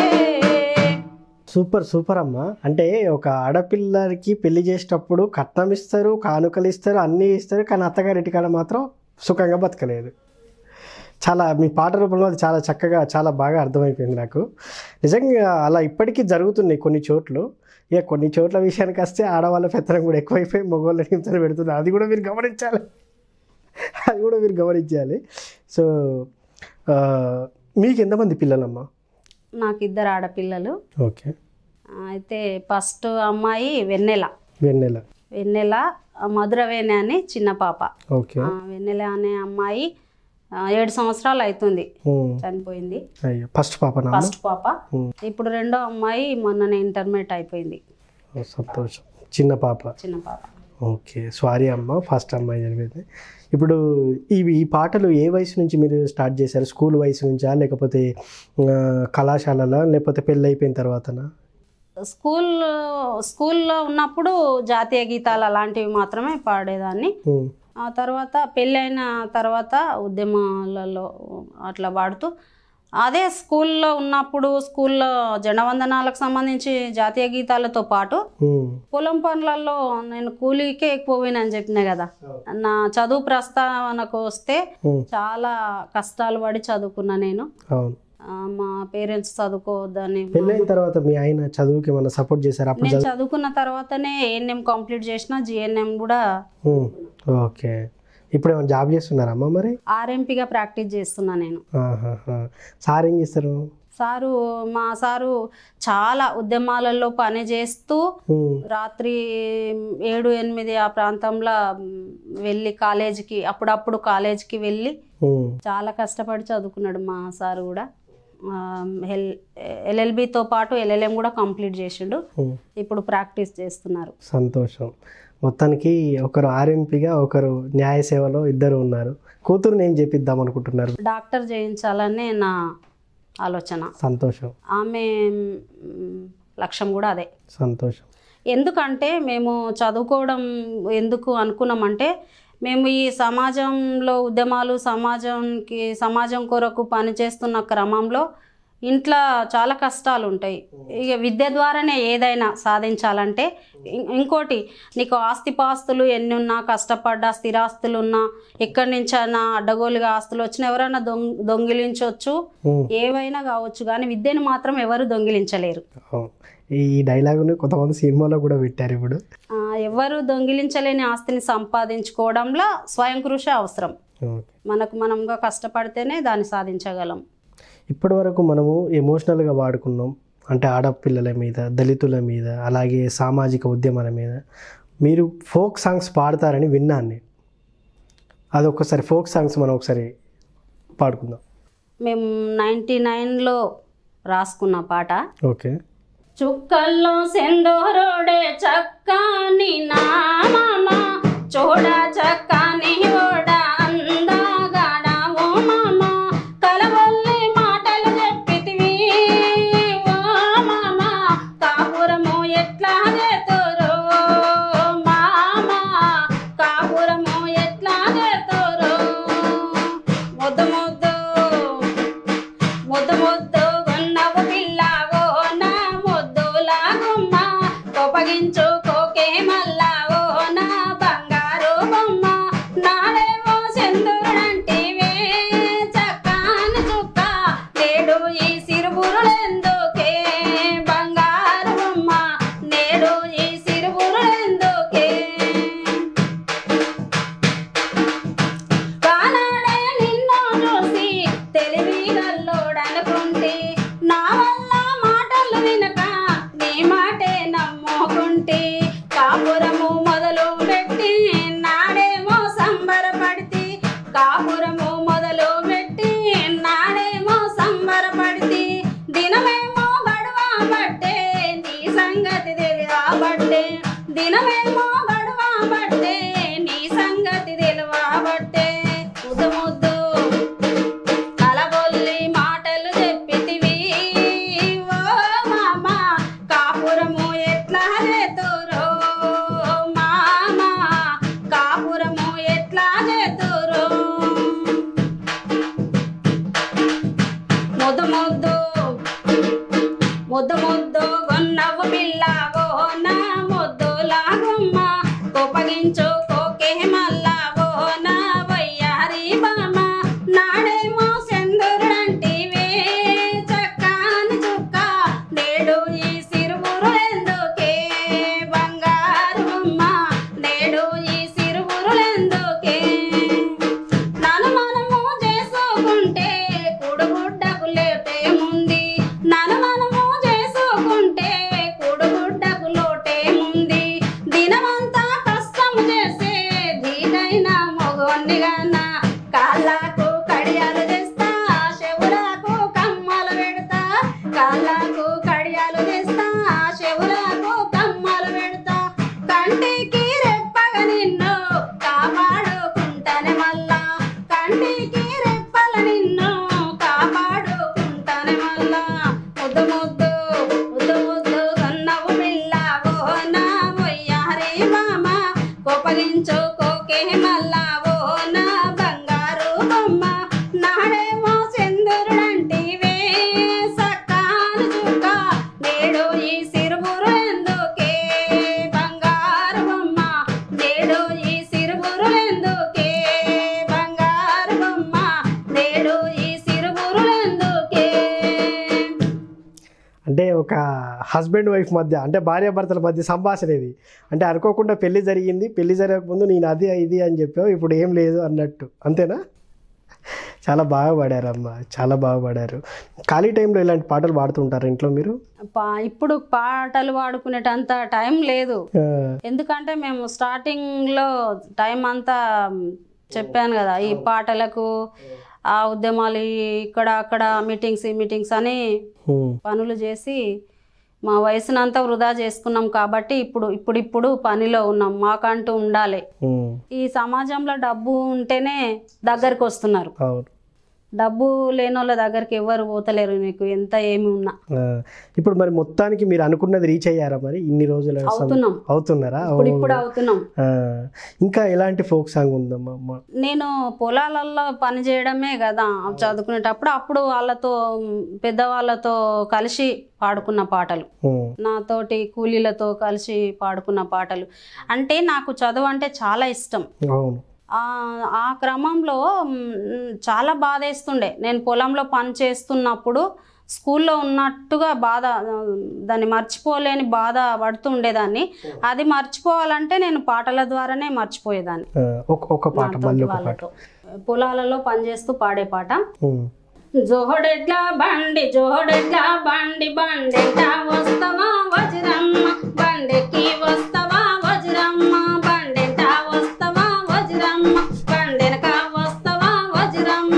సూపర్ సూపర్ అమ్మ అంటే ఒక ఆడపిల్లకి పెళ్లి చేసేటప్పుడు కట్నం ఇస్తారు కానుకలు ఇస్తారు అన్నీ ఇస్తారు కానీ అత్తగారి కాడ మాత్రం సుఖంగా బతకలేదు చాలా మీ పాట రూపంలో అది చాలా చక్కగా చాలా బాగా అర్థమైపోయింది నాకు నిజంగా అలా ఇప్పటికీ జరుగుతున్నాయి కొన్ని చోట్ల ఇక కొన్ని చోట్ల విషయానికి వస్తే ఆడవాళ్ళ పెత్తనం కూడా ఎక్కువైపోయి మగవాళ్ళ హింసలు పెడుతున్నారు అది కూడా మీరు గమనించాలి అది కూడా మీరు గమనించాలి సో ఆ, మీకు ఎంతమంది పిల్లలమ్మా నాకు ఇద్దరు ఆడపిల్లలు ఓకే అయితే ఫస్ట్ అమ్మాయి వెన్నెల వెన్నెల వెన్నెల మధురవేణి అని చిన్న పాప ఓకే ఆ, వెన్నెల అనే అమ్మాయి ఆ, ఏడు సంవత్సరాలు అవుతుంది ఉమ్. చనిపోయింది అయ్యో ఫస్ట్ పాప నా ఫస్ట్ పాప ఇప్పుడు రెండో అమ్మాయి మొన్ననే ఇంటర్మీడియట్ అయిపోయింది సంతోషం చిన్న పాప చిన్న పాప ఓకే సారీ అమ్మ ఫస్ట్ అమ్మాయి చనిపోయింది ఇప్పుడు ఇవి ఈ పాటలు ఏ వయసు నుంచి మీరు స్టార్ట్ చేశారు స్కూల్ వయసు నుంచా లేకపోతే ఆ, కళాశాలలో లేకపోతే పెళ్ళి అయిపోయిన తర్వాతనా స్కూల్ స్కూల్లో ఉన్నప్పుడు జాతీయ గీతాలు అలాంటివి మాత్రమే పాడేదాన్ని ఉమ్, ఆ తర్వాత పెళ్ళైన తర్వాత ఉద్యమాలలో అట్లా పాడుతూ అదే స్కూల్లో ఉన్నప్పుడు స్కూల్లో జనవందనాలకు సంబంధించి జాతీయ గీతాలతో పాటు ఉమ్, పొలం పనులలో నేను కూలీకే ఎక్కువ పోయినని చెప్పిన కదా నా చదువు ప్రస్తావనకు వస్తే ఉమ్, చాలా కష్టాలు పడి చదువుకున్నా నేను అవును ఆ, మా పేరెంట్స్ చదువుకోవద్దని పెళ్ళైన తర్వాత మీ ఆయన చదువుకి ఏమన్నా సపోర్ట్ చేశారు అప్పుడు నేను చదువుకున్న తర్వాతనే ఏఎన్ఎం కంప్లీట్ చేసిన జిఎన్ఎం కూడా ఉమ్, ఓకే ఇప్పుడు ఏమైనా జాబ్ చేస్తున్నారమ్మా మరి ఆర్ఎంపీగా ప్రాక్టీస్ చేస్తున్నా నేను ఆహాహా. సార్ ఏం చేస్తారు సారు మా సారు చాలా ఉద్యమాలలో పని చేస్తూ ఉమ్, రాత్రి ఏడు ఎనిమిది ఆ ప్రాంతంలో మ్, వెళ్ళి కాలేజీకి అప్పుడప్పుడు కాలేజీకి వెళ్ళి ఉమ్, చాలా కష్టపడి చదువుకున్నాడు మా సారు కూడా ఆ, ఎల్ ఎల్ఎల్బితో పాటు ఎల్ఎల్ఎం కూడా కంప్లీట్ చేసిండు ఉమ్. ఇప్పుడు ప్రాక్టీస్ చేస్తున్నారు సంతోషం మొత్తానికి ఒకరు ఆర్ఎంపీగా ఒకరు న్యాయ సేవలో ఇద్దరు ఉన్నారు కూతురుని ఏం చేపిద్దాం అనుకుంటున్నారు డాక్టర్ చేయించాలనే నా ఆలోచన సంతోషం ఆమె మ్, లక్ష్యం కూడా అదే సంతోషం ఎందుకంటే మేము చదువుకోవడం ఎందుకు అనుకున్నామంటే మేము ఈ సమాజంలో ఉద్యమాలు సమాజంకి సమాజం కొరకు పనిచేస్తున్న క్రమంలో ఇంట్లో చాలా కష్టాలు ఉంటాయి ఇక విద్య ద్వారానే ఏదైనా సాధించాలంటే ఇం- ఇంకోటి నీకు ఆస్తిపాస్తులు ఎన్ని ఉన్నా కష్టపడ్డా స్థిరాస్తులు ఉన్నా ఎక్కడి నుంచైనా అడ్డగోలుగా ఆస్తులు వచ్చినా ఎవరైనా దొంగ దొంగిలించవచ్చు ఉమ్, ఏవైనా కావచ్చు కానీ విద్యను మాత్రం ఎవరు దొంగిలించలేరు అవును. ఈ డైలాగుని కొంతమంది సినిమాలో కూడా పెట్టారు ఇప్పుడు ఆ, ఎవరు దొంగిలించలేని ఆస్తిని సంపాదించుకోవడంలో స్వయం కృషి అవసరం ఓకే మనకు మనంగా కష్టపడితేనే దాన్ని సాధించగలం ఇప్పటి వరకు మనము ఎమోషనల్గా వాడుకున్నాం అంటే ఆడపిల్లల మీద దళితుల మీద అలాగే సామాజిక ఉద్యమాల మీద మీరు ఫోక్ సాంగ్స్ పాడతారని విన్నాను నేను అది ఒక్కసారి ఫోక్ సాంగ్స్ మనం ఒకసారి పాడుకుందాం మేము నైంటీ నైన్లో రాసుకున్న పాట ఓకే చుక్కల్లో సెందోరోడే చక్కని నామమ చూడ చక్కని ఓడ అందగాడ ఓ మామ కలవల్లి మాటలు చెప్పితివి ఓ మామ కాపురము ఎట్లా చేతురు మామ కాపురము ఎట్లా చేతురు ముద్దు ముద్దు ముద్దు ముద్దు ఉన్నవు పిల్లావో నా ముద్దులా గుమ్మ కొప్పగించుకోకే మల్లావో నా బంగారు బొమ్మ నాడేమో సెందురంటివే చక్కాని చుక్క నేడు ఈ సిరుబురులెందుకే బంగారు బొమ్మ నేడు ఈ సిరుబురులెందుకే కానాడే నిన్ను చూసి తెలివి గల్లోడనుకుంటే నా వల్ల మాటలు వినక నీ మోకుంటి కాపురము మొదలు పెట్టి నాడేమో సంబరపడితి కాపురము మొదలు పెట్టి నాడేమో సంబరపడితి దినమేమో గడువా బట్టే నీ సంగతి తెలియబట్టే దినమేమో గడువా బట్టే నీ సంగతి తెలియబట్టే ముద్దు ముద్దు కలబొల్లి మాటలు చెప్పితివి ఓ మామ కాపురము ఎట్లా చేతురో మామ కాపురము ఎట్లా చేతురో ముద్దు ముద్దు ముద్దు ముద్దు గొన్నవు పిల్లవో నా ముద్దులాగుమ్మ కోపగించు కోకే మల్లవో నా వయ్యారి బామ నాడేమో సెందురుడంటివే చక్కాని చుక్క నేడు ఈ సిరువురు ఎందుకే బంగారు బొమ్మ నేడు ఈ సిరువురు ఎందుకే నన్ను మనము చేసుకుంటే కుడుగుడ్డకు లేటే ముంది నన్ను మనము చేసుకుంటే కుడుగుడ్డకు లోటే ముంది దినమంతా కష్టం చేసే దీనైన మొగోన్నిగాన కాళ్ళకు కడియాలు తెస్తా చెవులకు కమ్మలు పెడతా కాళ్ళకు కడియాలు తెస్తా చెవులకు కమ్మలు పెడతా కంటికి రెప్పగ నిన్ను కాపాడుకుంటానే మళ్ళా కంటికి రెప్పల నిన్ను కాపాడుకుంటానే మళ్ళా ముద్దు ముద్దు ముద్దు ముద్దు కన్నవు పిల్లవో నా మొయ్యారి మామ కోపగించు కోకే మల్లావో నా బంగారు బొమ్మ నాడేమో చంద్రుడంటివే సక్కాను చుక్క నేడు ఈ సిరుబురు ఎందుకే బంగారు బొమ్మ నేడు ఈ సిరుబురు ఎందుకే బంగారు బొమ్మ నేడు ఈ సిరుబురు ఎందుకే అంటే ఒక హస్బెండ్ వైఫ్ మధ్య అంటే భార్యాభర్తల మధ్య సంభాషణ ఇది అంటే అనుకోకుండా పెళ్లి జరిగింది పెళ్లి జరగకముందు నేను అది ఇది అని చెప్పావు ఇప్పుడు ఏం లేదు అన్నట్టు అంతేనా చాలా బాగా పాడారమ్మా చాలా బాగా పాడారు ఖాళీ టైంలో ఇలాంటి పాటలు పాడుతుంటారు ఇంట్లో మీరు పా ఇప్పుడు పాటలు పాడుకునేటంత టైం లేదు ఆ, ఎందుకంటే మేము స్టార్టింగ్లో టైం అంతా చెప్పాను కదా ఈ పాటలకు ఆ ఉద్యమాలు ఈ- ఇక్కడ అక్కడ మీటింగ్స్ ఈ మీటింగ్స్ అని ఉమ్, పనులు చేసి మా వయసునంతా వృధా చేసుకున్నాం కాబట్టి ఇప్పుడు ఇప్పుడిప్పుడు పనిలో ఉన్నాం మాకంటూ ఉండాలి ఉమ్, ఈ సమాజంలో డబ్బు ఉంటేనే దగ్గరికి వస్తున్నారు అవును డబ్బు లేని వాళ్ళ దగ్గరికి ఎవరు పోతలేరు నీకు ఎంత ఏమి ఉన్నా ఆ, ఇప్పుడు మరి మొత్తానికి మీరు అనుకున్నది రీచ్ అయ్యారా మరి ఇన్ని రోజుల సం- అవుతున్నాం అవుతున్నారా ఇప్పుడు ఇప్పుడు అవుతున్నాం ఆ, ఇంకా ఎలాంటి ఫోక్ సాంగ్ ఉందమ్మా అమ్మ? నేను పొలాలలో పని చేయడమే కదా చదువుకునేటప్పుడు అప్పుడు వాళ్ళతో మ్, పెద్దవాళ్ళతో కలిసి పాడుకున్న పాటలు ఉమ్, నాతోటి కూలీలతో కలిసి పాడుకున్న పాటలు అంటే నాకు చదువు అంటే చాలా ఇష్టం అవును ఆ ఆ క్రమంలో మ్, చాలా బాధేస్తుండే నేను పొలంలో పని చేస్తున్నప్పుడు స్కూల్లో ఉన్నట్టుగా బాధ ఆ, దాన్ని మర్చిపోలేని బాధ పడుతూ ఉండేదాన్ని అది మర్చిపోవాలంటే నేను పాటల ద్వారానే మర్చిపోయేదాన్ని ఆ, ఒక ఒక పాట నాతోటి మళ్ళీ ఒక పాట వాళ్ళతో పొలాలలో పనిచేస్తూ పాడే పాట ఉమ్, జోడెడ్ల బండి జోడెడ్ల బండి బండెట వస్తవా వజ్రమ్మ బండెక్కి వస్తవా వజ్రమ్మ బండెట వస్తవా వజ్రమ్మ బండెనక వస్తవా వజ్రమ్మ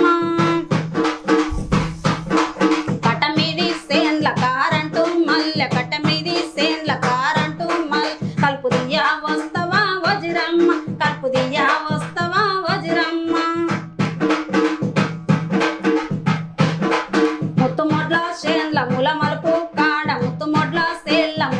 కట్ట మీది సేన్ల కారంటూ మల్లె కట్ట మీది సేన్ల కారంటూ మల్ కలుపు దియ్యా వస్తవా వజ్రమ్మ కలుపు దియ్యా వస్తవా వజ్రమ్మ ముత్తు మొడ్ల చేన్ల ముల మలుపు కాడ ముత్తు మొడ్ల సేల్ల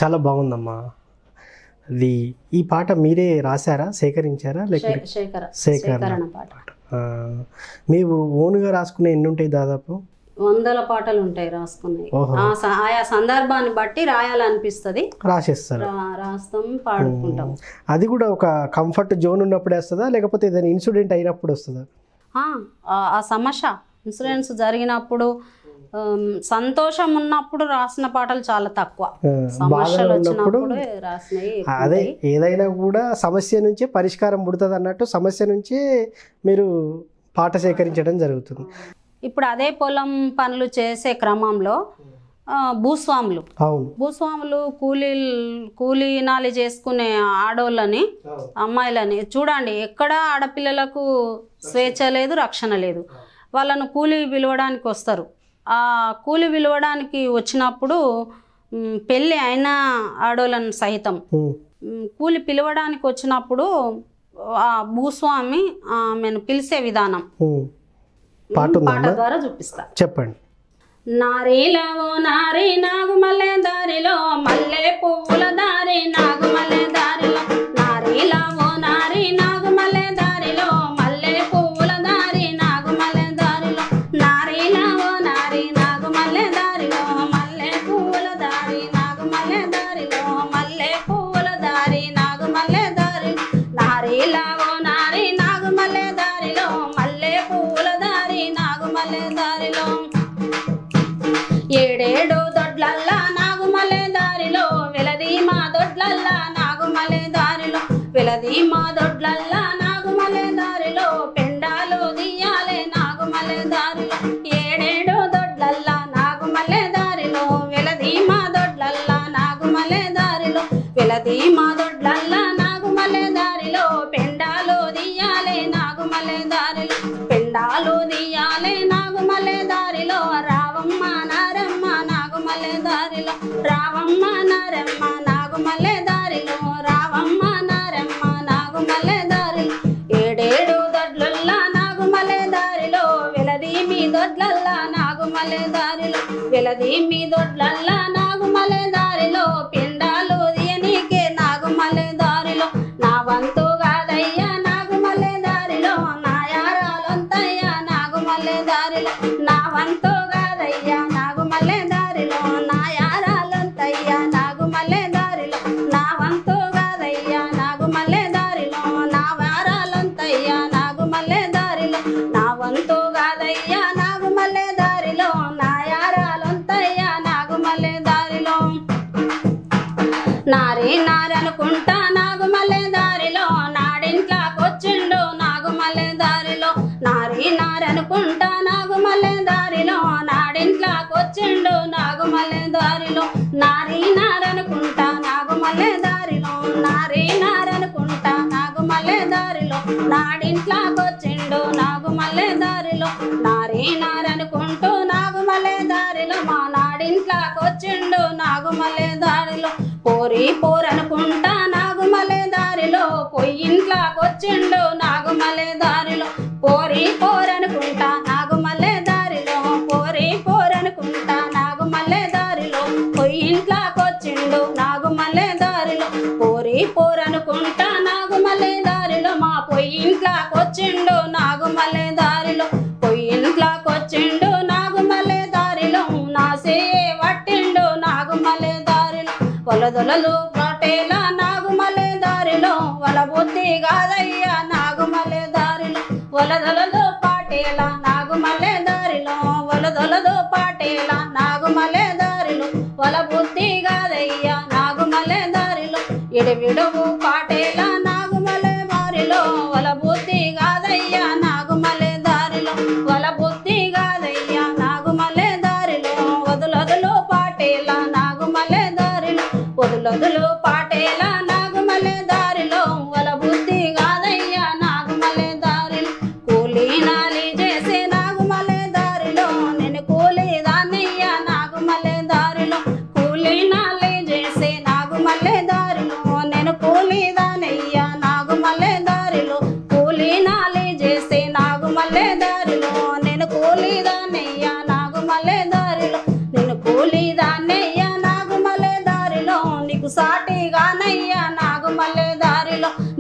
చాలా బాగుందమ్మా అది ఈ పాట మీరే రాశారా సేకరించారా లేకపోతే శే- శేఖర సేకరణ. సేకరణ పాట ఆ, మీరు ఓన్గా రాసుకునే ఎన్ని ఉంటాయి దాదాపు వందల పాటలు ఉంటాయి రాసుకున్నాయి ఓహో. ఆ స- ఆయా సందర్భాన్ని బట్టి రాయాలనిపిస్తుంది రాసేస్తారు రా- రాస్తాం పాడుకుంటాం అది కూడా ఒక కంఫర్ట్ జోన్ ఉన్నప్పుడే వస్తుందా లేకపోతే ఏదైనా ఇన్సిడెంట్ అయినప్పుడు వస్తుందా ఆ, ఆ- ఆ సమస్య ఇన్సూరెన్స్ జరిగినప్పుడు ఆమ్, సంతోషం ఉన్నప్పుడు రాసిన పాటలు చాలా తక్కువ ఆ, సమస్యలు బాధలో ఉన్నప్పుడు వచ్చినప్పుడు రాసినవి ఎక్కువ అదే ఉంటాయి. ఏదైనా కూడా సమస్య నుంచే పరిష్కారం పుడుతుంది అన్నట్టు సమస్య నుంచే మీరు పాట సేకరించడం జరుగుతుంది ఇప్పుడు అదే పొలం పనులు చేసే క్రమంలో ఆ, భూస్వాములు అవును భూస్వాములు కూలీ కూలీనాలి చేసుకునే ఆడోళ్ళని అమ్మాయిలని చూడండి ఎక్కడ ఆడపిల్లలకు స్వేచ్ఛ లేదు రక్షణ లేదు వాళ్ళను కూలీ పిలవడానికి వస్తారు ఆ కూలి పిలవడానికి వచ్చినప్పుడు మ్, పెళ్ళి అయిన ఆడోళ్ళను సహితం ఉమ్, మ్, కూలి పిలవడానికి వచ్చినప్పుడు ఆ భూస్వామి ఆమెను పిలిచే విధానం ఉమ్. పాట పాట ఉందమ్మా ద్వారా చూపిస్తా చెప్పండి నారీలో నారి నాగుమల్లె దారిలో మల్లె పువ్వుల దారి నాగుమల్లె దారిలో నారీలో నారి నాగుమల్లె దారిలో మల్లె పువ్వుల దారి నాగుమల్లె దారిలో నారీలో నారి నాగుమల్లె దారిలో మల్లె పువ్వుల దారి నాగుమల్లె దారిలో మల్లె పువ్వుల దారి నాగుమల్లె దారి నారీలో నారి నాగుమల్లె దారిలో మల్లె పువ్వుల దారి నాగుమల్లె దారిలో ఏడేడు దొడ్లల్లా నాగుమలే దారిలో వెలది మా దొడ్లల్లా నాగుమలే దారిలో వెలది మా దొడ్లల్లా నాగుమలే దారిలో పెండాలు దియాలే నాగుమలే దారిలో ఏడేడు దొడ్లల్లా నాగుమలే దారిలో వెలది మా దొడ్లల్లా నాగుమలే దారిలో వెలది మా దొడ్లల్లా నాగుమలే దారిలో పెండాలు దియాలే నాగుమలే దారిలో పెండాలు దియాలే నాగుమలే దారిలో రావమ్మ నారమ్మ నాగుమలే దారిలో రావమ్మ నారమ్మ నాగుమలే దారిలో రావమ్మ నారమ్మ నాగుమలే దారిలో ఏడేడు దొడ్లల్లా నాగుమలే దారిలో వెలది మీ దొడ్లల్లా నాగుమలే దారిలో వెలది మీ దొడ్లల్లా నాగుమలే దారిలో పిండాలు దియనీకే నాగుమలే దారిలో నా వంతు కాదయ్యా నాగుమలే దారిలో నా యారాలొంతయ్యా నాగుమలే దారిలో నా వంతు కాదయ్యా నాగుమలే దారిలో నా యారాలొంతయ్యా నాగుమలే దారిలో నా వంతు కాదయ్యా నాగుమలే దారిలో నా వారాలొంతయ్యా నాగుమలే దారిలో నా వంతు కాదయ్యా నాగుమలే దారిలో నా యారాలొంతయ్యా నాగుమలే దారిలో నారి నారనుకుంటా నాగుమల్లె దారిలో నాడింట్లోకొచ్చిండు నాగుమల్లె దారిలో నారి నారనుకుంటా నాగుమల్లె దారిలో నాడింట్లోకొచ్చిండు నాగుమల్లె దారిలో నారి నారనుకుంటా నాగుమల్లె దారిలో నారి నారనుకుంటా నాగుమల్లె దారిలో నాడింట్లోకొచ్చిండు నాగుమల్లె దారిలో నారి నారనుకుంటూ నాగుమల్లె దారిలో మా నాడింట్లోకొచ్చిండు నాగుమల్లె దారిలో పోరి పోరనుకుంటా నాగుమలే దారిలో పొయ్యింట్లోకొచ్చిండు నాగుమలే దారిలో పోరి పోరనుకుంటా నాగుమలే దారిలో పోరి పోరనుకుంటా నాగుమలే దారిలో పొయ్యింట్లోకొచ్చిండు నాగుమలే దారిలో పోరి పోరనుకుంటా నాగుమలే దారిలో మా పొయ్యింట్లోకొచ్చిండు నాగుమలే దారిలో పొయ్యింట్లోకొచ్చిండు నాగుమలే దారిలో నాసే వట్టిండు నాగుమలే దారిలో కొలదొలలు పాటేల నాగుమలే దారిలో వల బుద్ధి కాదయ్యా నాగుమలే దారిలో వలదొలలు పాటేల నాగుమలే దారిలో వలదొలదు పాటేల నాగుమలే దారిలో వల బుద్ధి కాదయ్యా నాగుమలే దారిలో ఇడివిడువు పాటేల నాగుమలే దారిలో వల బుద్ధి కాదయ్యా నాగుమలే దారిలో వల బుద్ధి కాదయ్యా నాగుమలే దారిలో వదులొదులు పాటేల నాగుమలే దారిలో వదులొదులు పాటేల నాగుమలే దారిలో వల బుద్ధి కాదయ్యా నాగుమలే దారిలో కూలీ నాలి చేసే నాగుమలే దారిలో నేను కూలీ దాన్నయ్యా నాగుమలే దారిలో కూలీ నాలి చేసే నాగుమల్లె దారిలో నేను కూలీ దానయ్యా నాగుమల్లె దారిలో కూలీ నాలి చేసే నాగుమల్లె దారిలో నేను కూలీ దానయ్యా నాగుమల్లె దారిలో నేను కూలీ దాన్నయ్యా నాగుమల్లె దారిలో నీ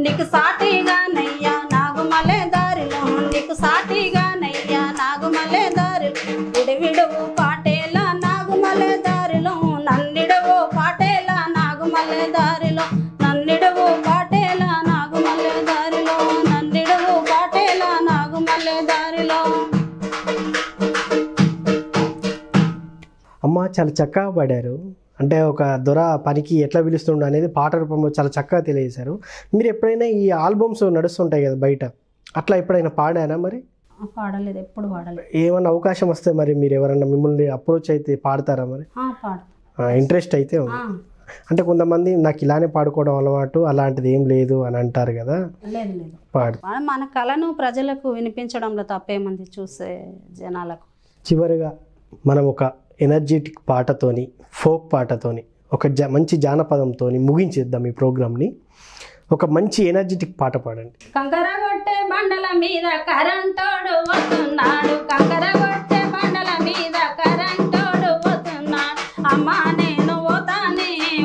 నీకు సాటిగా నయ్యా నాగుమలే దారిలో నీకు సాటిగా నయ్యా నాగుమలే దారిలో విడవిడవు పాటేలా నాగుమలే దారిలో నన్నిడవు పాటేలా నాగుమలే దారిలో నన్నిడవు పాటేలా నాగుమలే దారిలో నన్నిడవు పాటేలా నాగుమలే దారిలో అమ్మ చాలా చక్కగా పాడారు అంటే ఒక దొర పనికి ఎట్లా పిలుస్తుండ అనేది పాట రూపంలో చాలా చక్కగా తెలియజేశారు మీరు ఎప్పుడైనా ఈ ఆల్బమ్స్ నడుస్తుంటాయి కదా బయట అట్లా ఎప్పుడైనా పాడారా మరి ఆ, పాడలేదు ఎప్పుడు పాడలేదు ఏమన్నా అవకాశం వస్తే మరి మీరు ఎవరన్నా మిమ్మల్ని అప్రోచ్ అయితే పాడతారా మరి ఆ, పాడు ఇంట్రెస్ట్ అయితే ఉంది ఆ, అంటే కొంతమంది నాకు ఇలానే పాడుకోవడం అలవాటు అలాంటిది ఏం లేదు అని అంటారు కదా లేదు లేదు పాడు మన- మన కళను ప్రజలకు వినిపించడంలో తప్పేమంది చూసే జనాలకు చివరిగా మనం ఒక ఎనర్జెటిక్ పాటతోని ఫోక్ పాటతోని ఒక జ మంచి జానపదంతోని ముగించేద్దాం ఈ ప్రోగ్రామ్ని ఒక మంచి ఎనర్జెటిక్ పాట పాడండి కంకర కొట్టే బండల మీద కరెంటోడు వస్తున్నాడు కంకర కొట్టే బండల మీద కరెంటోడు వస్తున్నాడు అమ్మా నేను పోతానే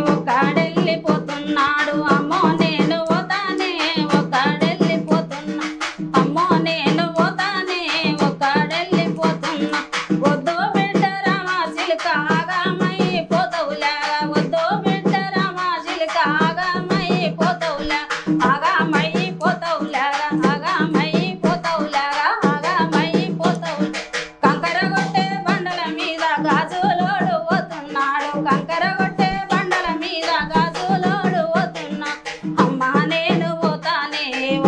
ఒక్కడెళ్ళిపోతున్నాడు అమ్మో నేను పోతానే ఒక్కడెళ్ళిపోతున్నా అమ్మో నేను పోతానే ఒక్కడెళ్ళిపోతున్నా వద్దు బిడ్డ రామా చిలుక ఆగామై పోతవులాగా వద్దు బిడ్డ రామా చిలుక ఆగామై పోతవులా ఆగామై పోతవులాగా ఆగామై పోతవులాగా ఆగామై పోతవు కంకర కొట్టే బండల మీద గాజులోడు పోతున్నాడు కంకర కొట్టే బండల మీద గాజులోడు పోతున్నా అమ్మా నేను పోతానే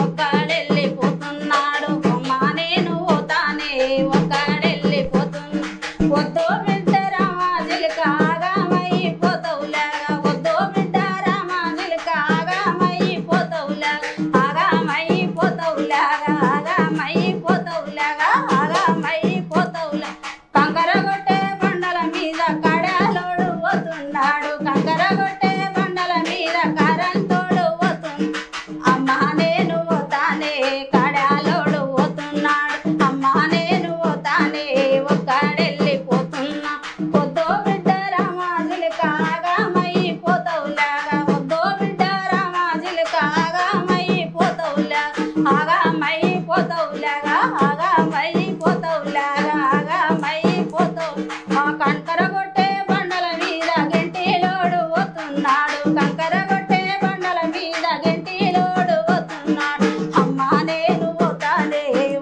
ఒక్కడెళ్ళిపోతున్నాడు అమ్మా నేను పోతానే ఒక్కడెళ్ళిపోతున్నా వద్దు బిడ్డ రామాజులక ఆగామై పోతవులాగా వద్దు బిడ్డ రామాజులక ఆగామై పోతవులాగా ఆగామై పోతవులాగా ఆగామై పోతవులాగా ఆగామై పోతవులా కంకర కొట్టే బండల మీద కడాలోడు పోతున్నాడు కంకర కొట్టే బండల మీద కరంతోడు పోతున్నాడు అమ్మా నేను పోతానే కడాలోడు పోతున్నాడు అమ్మా నేను పోతానే ఒక్కడెళ్ళిపోతున్నా వద్దో బిడ్డ రామాజులు కాగామై పోతవులాగా వద్దో బిడ్డ రామాజులు కాగామై పోతవులాగా ఆగామై పోతవులాగా ఆగామై పోతవులాగా ఆగామై పోతవు ఆ కంకర కొట్టే బండల మీద గంటిలోడు పోతున్నాడు కంకర కొట్టే బండల మీద గంటిలోడు పోతున్నాడు అమ్మా నేను పోతానే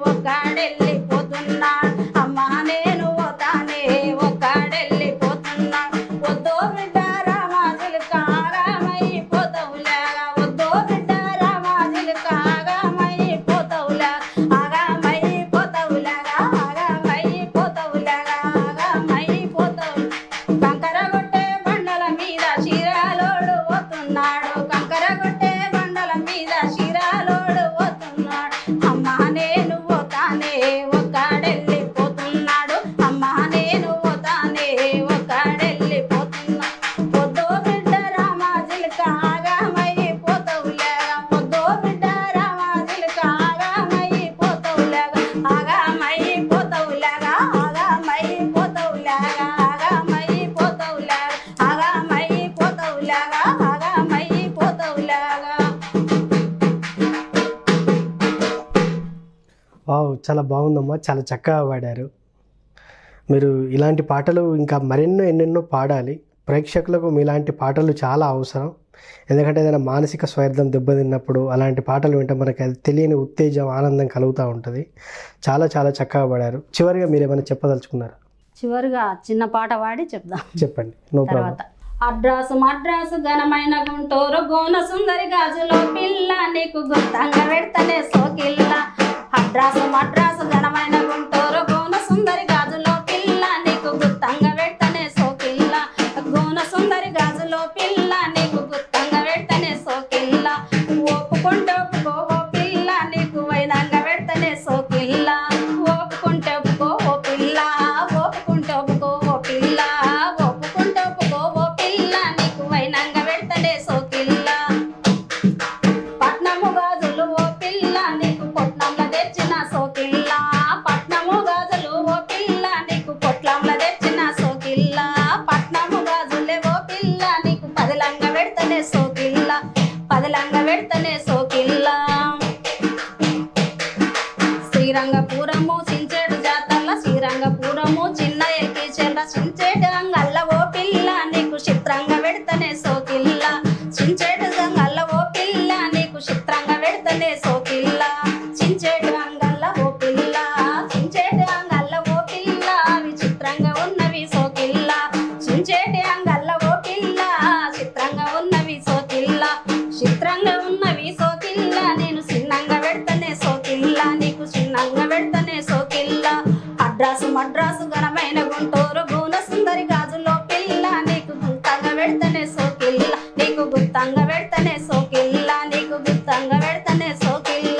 ఒక్కడెళ్ళిపోతున్నాడు అమ్మా నేను పోతానే ఒక్కడెళ్ళిపోతున్నాడు వద్దో బిడ్డ రామాజులు కాగామై పోతవులాగా వద్దో బిడ్డ రామాజులు కాగామై పోతవులా ఆగామై పోతవులాగా ఆగామై పోతవులాగా ఆగామై పోతవు కంకర కొట్టే బండల మీద శిరాలోడు పోతున్నాడు కంకర కొట్టే బండల మీద శిరాలోడు పోతున్నాడు అమ్మా నేను పోతానే ఒక్కడెళ్ళిపోతున్నాడు అమ్మా నేను పోతానే ఒక్కడెళ్ళిపోతున్నా పొద్దో బిడ్డ రామాజులు కాగామై పోతవులాగా పొద్దో బిడ్డ రామాజులు కాగామై పోతవులాగా ఆగామై పోతవులాగా ఆగామై పోతవులాగా ఆగామై పోతవులాగా ఆగామై పోతవులాగా ఆగామై పోతవులాగా వావ్ చాలా బాగుందమ్మా చాలా చక్కగా పాడారు మీరు ఇలాంటి పాటలు ఇంకా మరెన్నో ఎన్నెన్నో పాడాలి ప్రేక్షకులకు మీలాంటి పాటలు చాలా అవసరం ఎందుకంటే ఏదైనా మానసిక స్వార్థం దెబ్బతిన్నప్పుడు అలాంటి పాటలు వింటే మనకి అది తెలియని ఉత్తేజం ఆనందం కలుగుతూ ఉంటుంది చాలా చాలా చక్కగా పాడారు చివరిగా మీరు ఏమైనా చెప్పదలుచుకున్నారా చివరిగా చిన్న పాట పాడి చెప్దాం చెప్పండి నో ప్రాబ్లం తర్వాత అడ్రాసు మడ్రాసు ఘనమైన గుంటూరు గోన సుందరి గాజులో పిల్ల నీకు గుర్తంగా పెడతనే సోకిల్ల అడ్రాసు మడ్రాసు ఘనమైన గుంటూరు గోన సుందరి గాజులో పిల్ల నీకు గుర్తంగా పెడతనే సోకిల్ల గోన సుందరి గాజులో పిల్ల నీకు గుర్తంగా పెడతనే సోకిల్ల ఒప్పుకుంటే ఒప్పుకో ఓ పిల్ల నీకు వైనంగా పెడతనే సోకిల్ల ఒప్పుకుంటే ఒప్పుకో ఓ పిల్ల ఒప్పుకుంటే ఒప్పుకో ఓ పిల్ల ఒప్పుకుంటే ఒప్పుకో ఓ పిల్ల నీకు వైనంగా పెడతనే సోకిల్ల పట్నము గాజులు ఓ పిల్ల నీకు పొట్నంలో తెచ్చిన సోకిల్ల పట్నము గాజులు ఓ పిల్ల గుత్తంగ పెడతనే సోకిల్ల నీకు గుత్తంగ పెడతనే సోకిల్ల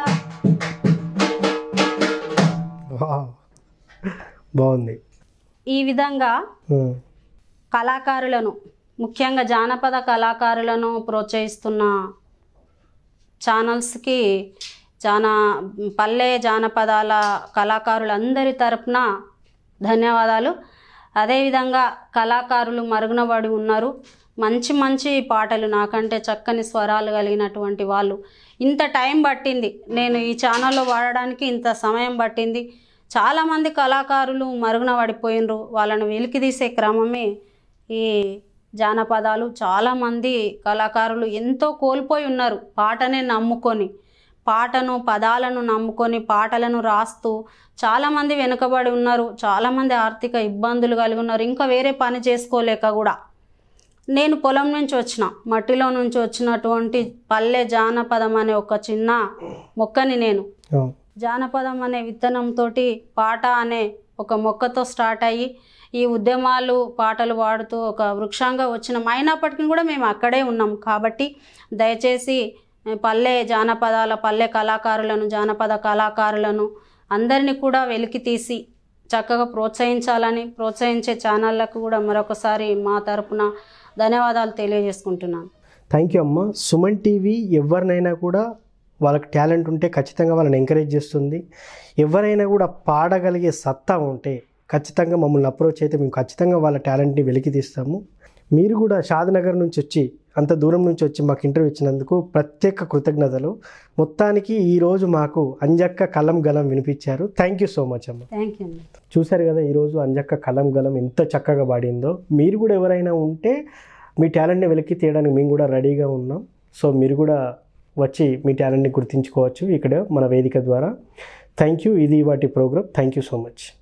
వావ్. బాగుంది ఈ విధంగా ఉమ్, కళాకారులను ముఖ్యంగా జానపద కళాకారులను ప్రోత్సహిస్తున్న ఛానల్స్కి జానా పల్లె జానపదాల కళాకారులందరి తరపున ధన్యవాదాలు అదేవిధంగా కళాకారులు మరుగునబడి ఉన్నారు మంచి మంచి పాటలు నాకంటే చక్కని స్వరాలు కలిగినటువంటి వాళ్ళు ఇంత టైం పట్టింది నేను ఈ ఛానల్లో వాడడానికి ఇంత సమయం పట్టింది చాలామంది కళాకారులు మరుగున పడిపోయినరు వాళ్ళను వెలికి తీసే క్రమమే ఈ జానపదాలు చాలామంది కళాకారులు ఎంతో కోల్పోయి ఉన్నారు పాటనే నమ్ముకొని పాటను పదాలను నమ్ముకొని పాటలను రాస్తూ చాలామంది వెనుకబడి ఉన్నారు చాలామంది ఆర్థిక ఇబ్బందులు కలిగి ఉన్నారు ఇంకా వేరే పని చేసుకోలేక కూడా నేను పొలం నుంచి వచ్చిన మట్టిలో నుంచి వచ్చినటువంటి పల్లె జానపదం అనే ఒక చిన్న మొక్కని నేను అవును. జానపదం అనే విత్తనంతో పాట అనే ఒక మొక్కతో స్టార్ట్ అయ్యి ఈ ఉద్యమాలు పాటలు పాడుతూ ఒక వృక్షంగా వచ్చినాం అయినప్పటికీ కూడా మేము అక్కడే ఉన్నాం కాబట్టి దయచేసి ఏ, పల్లె జానపదాల పల్లె కళాకారులను జానపద కళాకారులను అందరినీ కూడా వెలికి తీసి చక్కగా ప్రోత్సహించాలని ప్రోత్సహించే ఛానళ్ళకు కూడా మరొకసారి మా తరపున ధన్యవాదాలు తెలియజేసుకుంటున్నాను థ్యాంక్ యూ అమ్మ సుమన్ టీవీ ఎవరినైనా కూడా వాళ్ళకి టాలెంట్ ఉంటే ఖచ్చితంగా వాళ్ళని ఎంకరేజ్ చేస్తుంది ఎవరైనా కూడా పాడగలిగే సత్తా ఉంటే ఖచ్చితంగా మమ్మల్ని అప్రోచ్ అయితే మేము ఖచ్చితంగా వాళ్ళ టాలెంట్ని వెలికి తీస్తాము మీరు కూడా షాద్నగర్ నుంచి వచ్చి అంత దూరం నుంచి వచ్చి మాకు ఇంటర్వ్యూ ఇచ్చినందుకు ప్రత్యేక కృతజ్ఞతలు మొత్తానికి ఈరోజు మాకు అంజక్క కలం గలం వినిపించారు థ్యాంక్ యూ సో మచ్ అమ్మ థ్యాంక్ యూ అండి చూశారు కదా ఈరోజు అంజక్క కలం గలం ఎంత చక్కగా పాడిందో మీరు కూడా ఎవరైనా ఉంటే మీ టాలెంట్ని వెలికి తీయడానికి మేము కూడా రెడీగా ఉన్నాం సో మీరు కూడా వచ్చి మీ టాలెంట్ని గుర్తించుకోవచ్చు ఇక్కడ మన వేదిక ద్వారా థ్యాంక్ యూ ఇది వాటి program thank you so much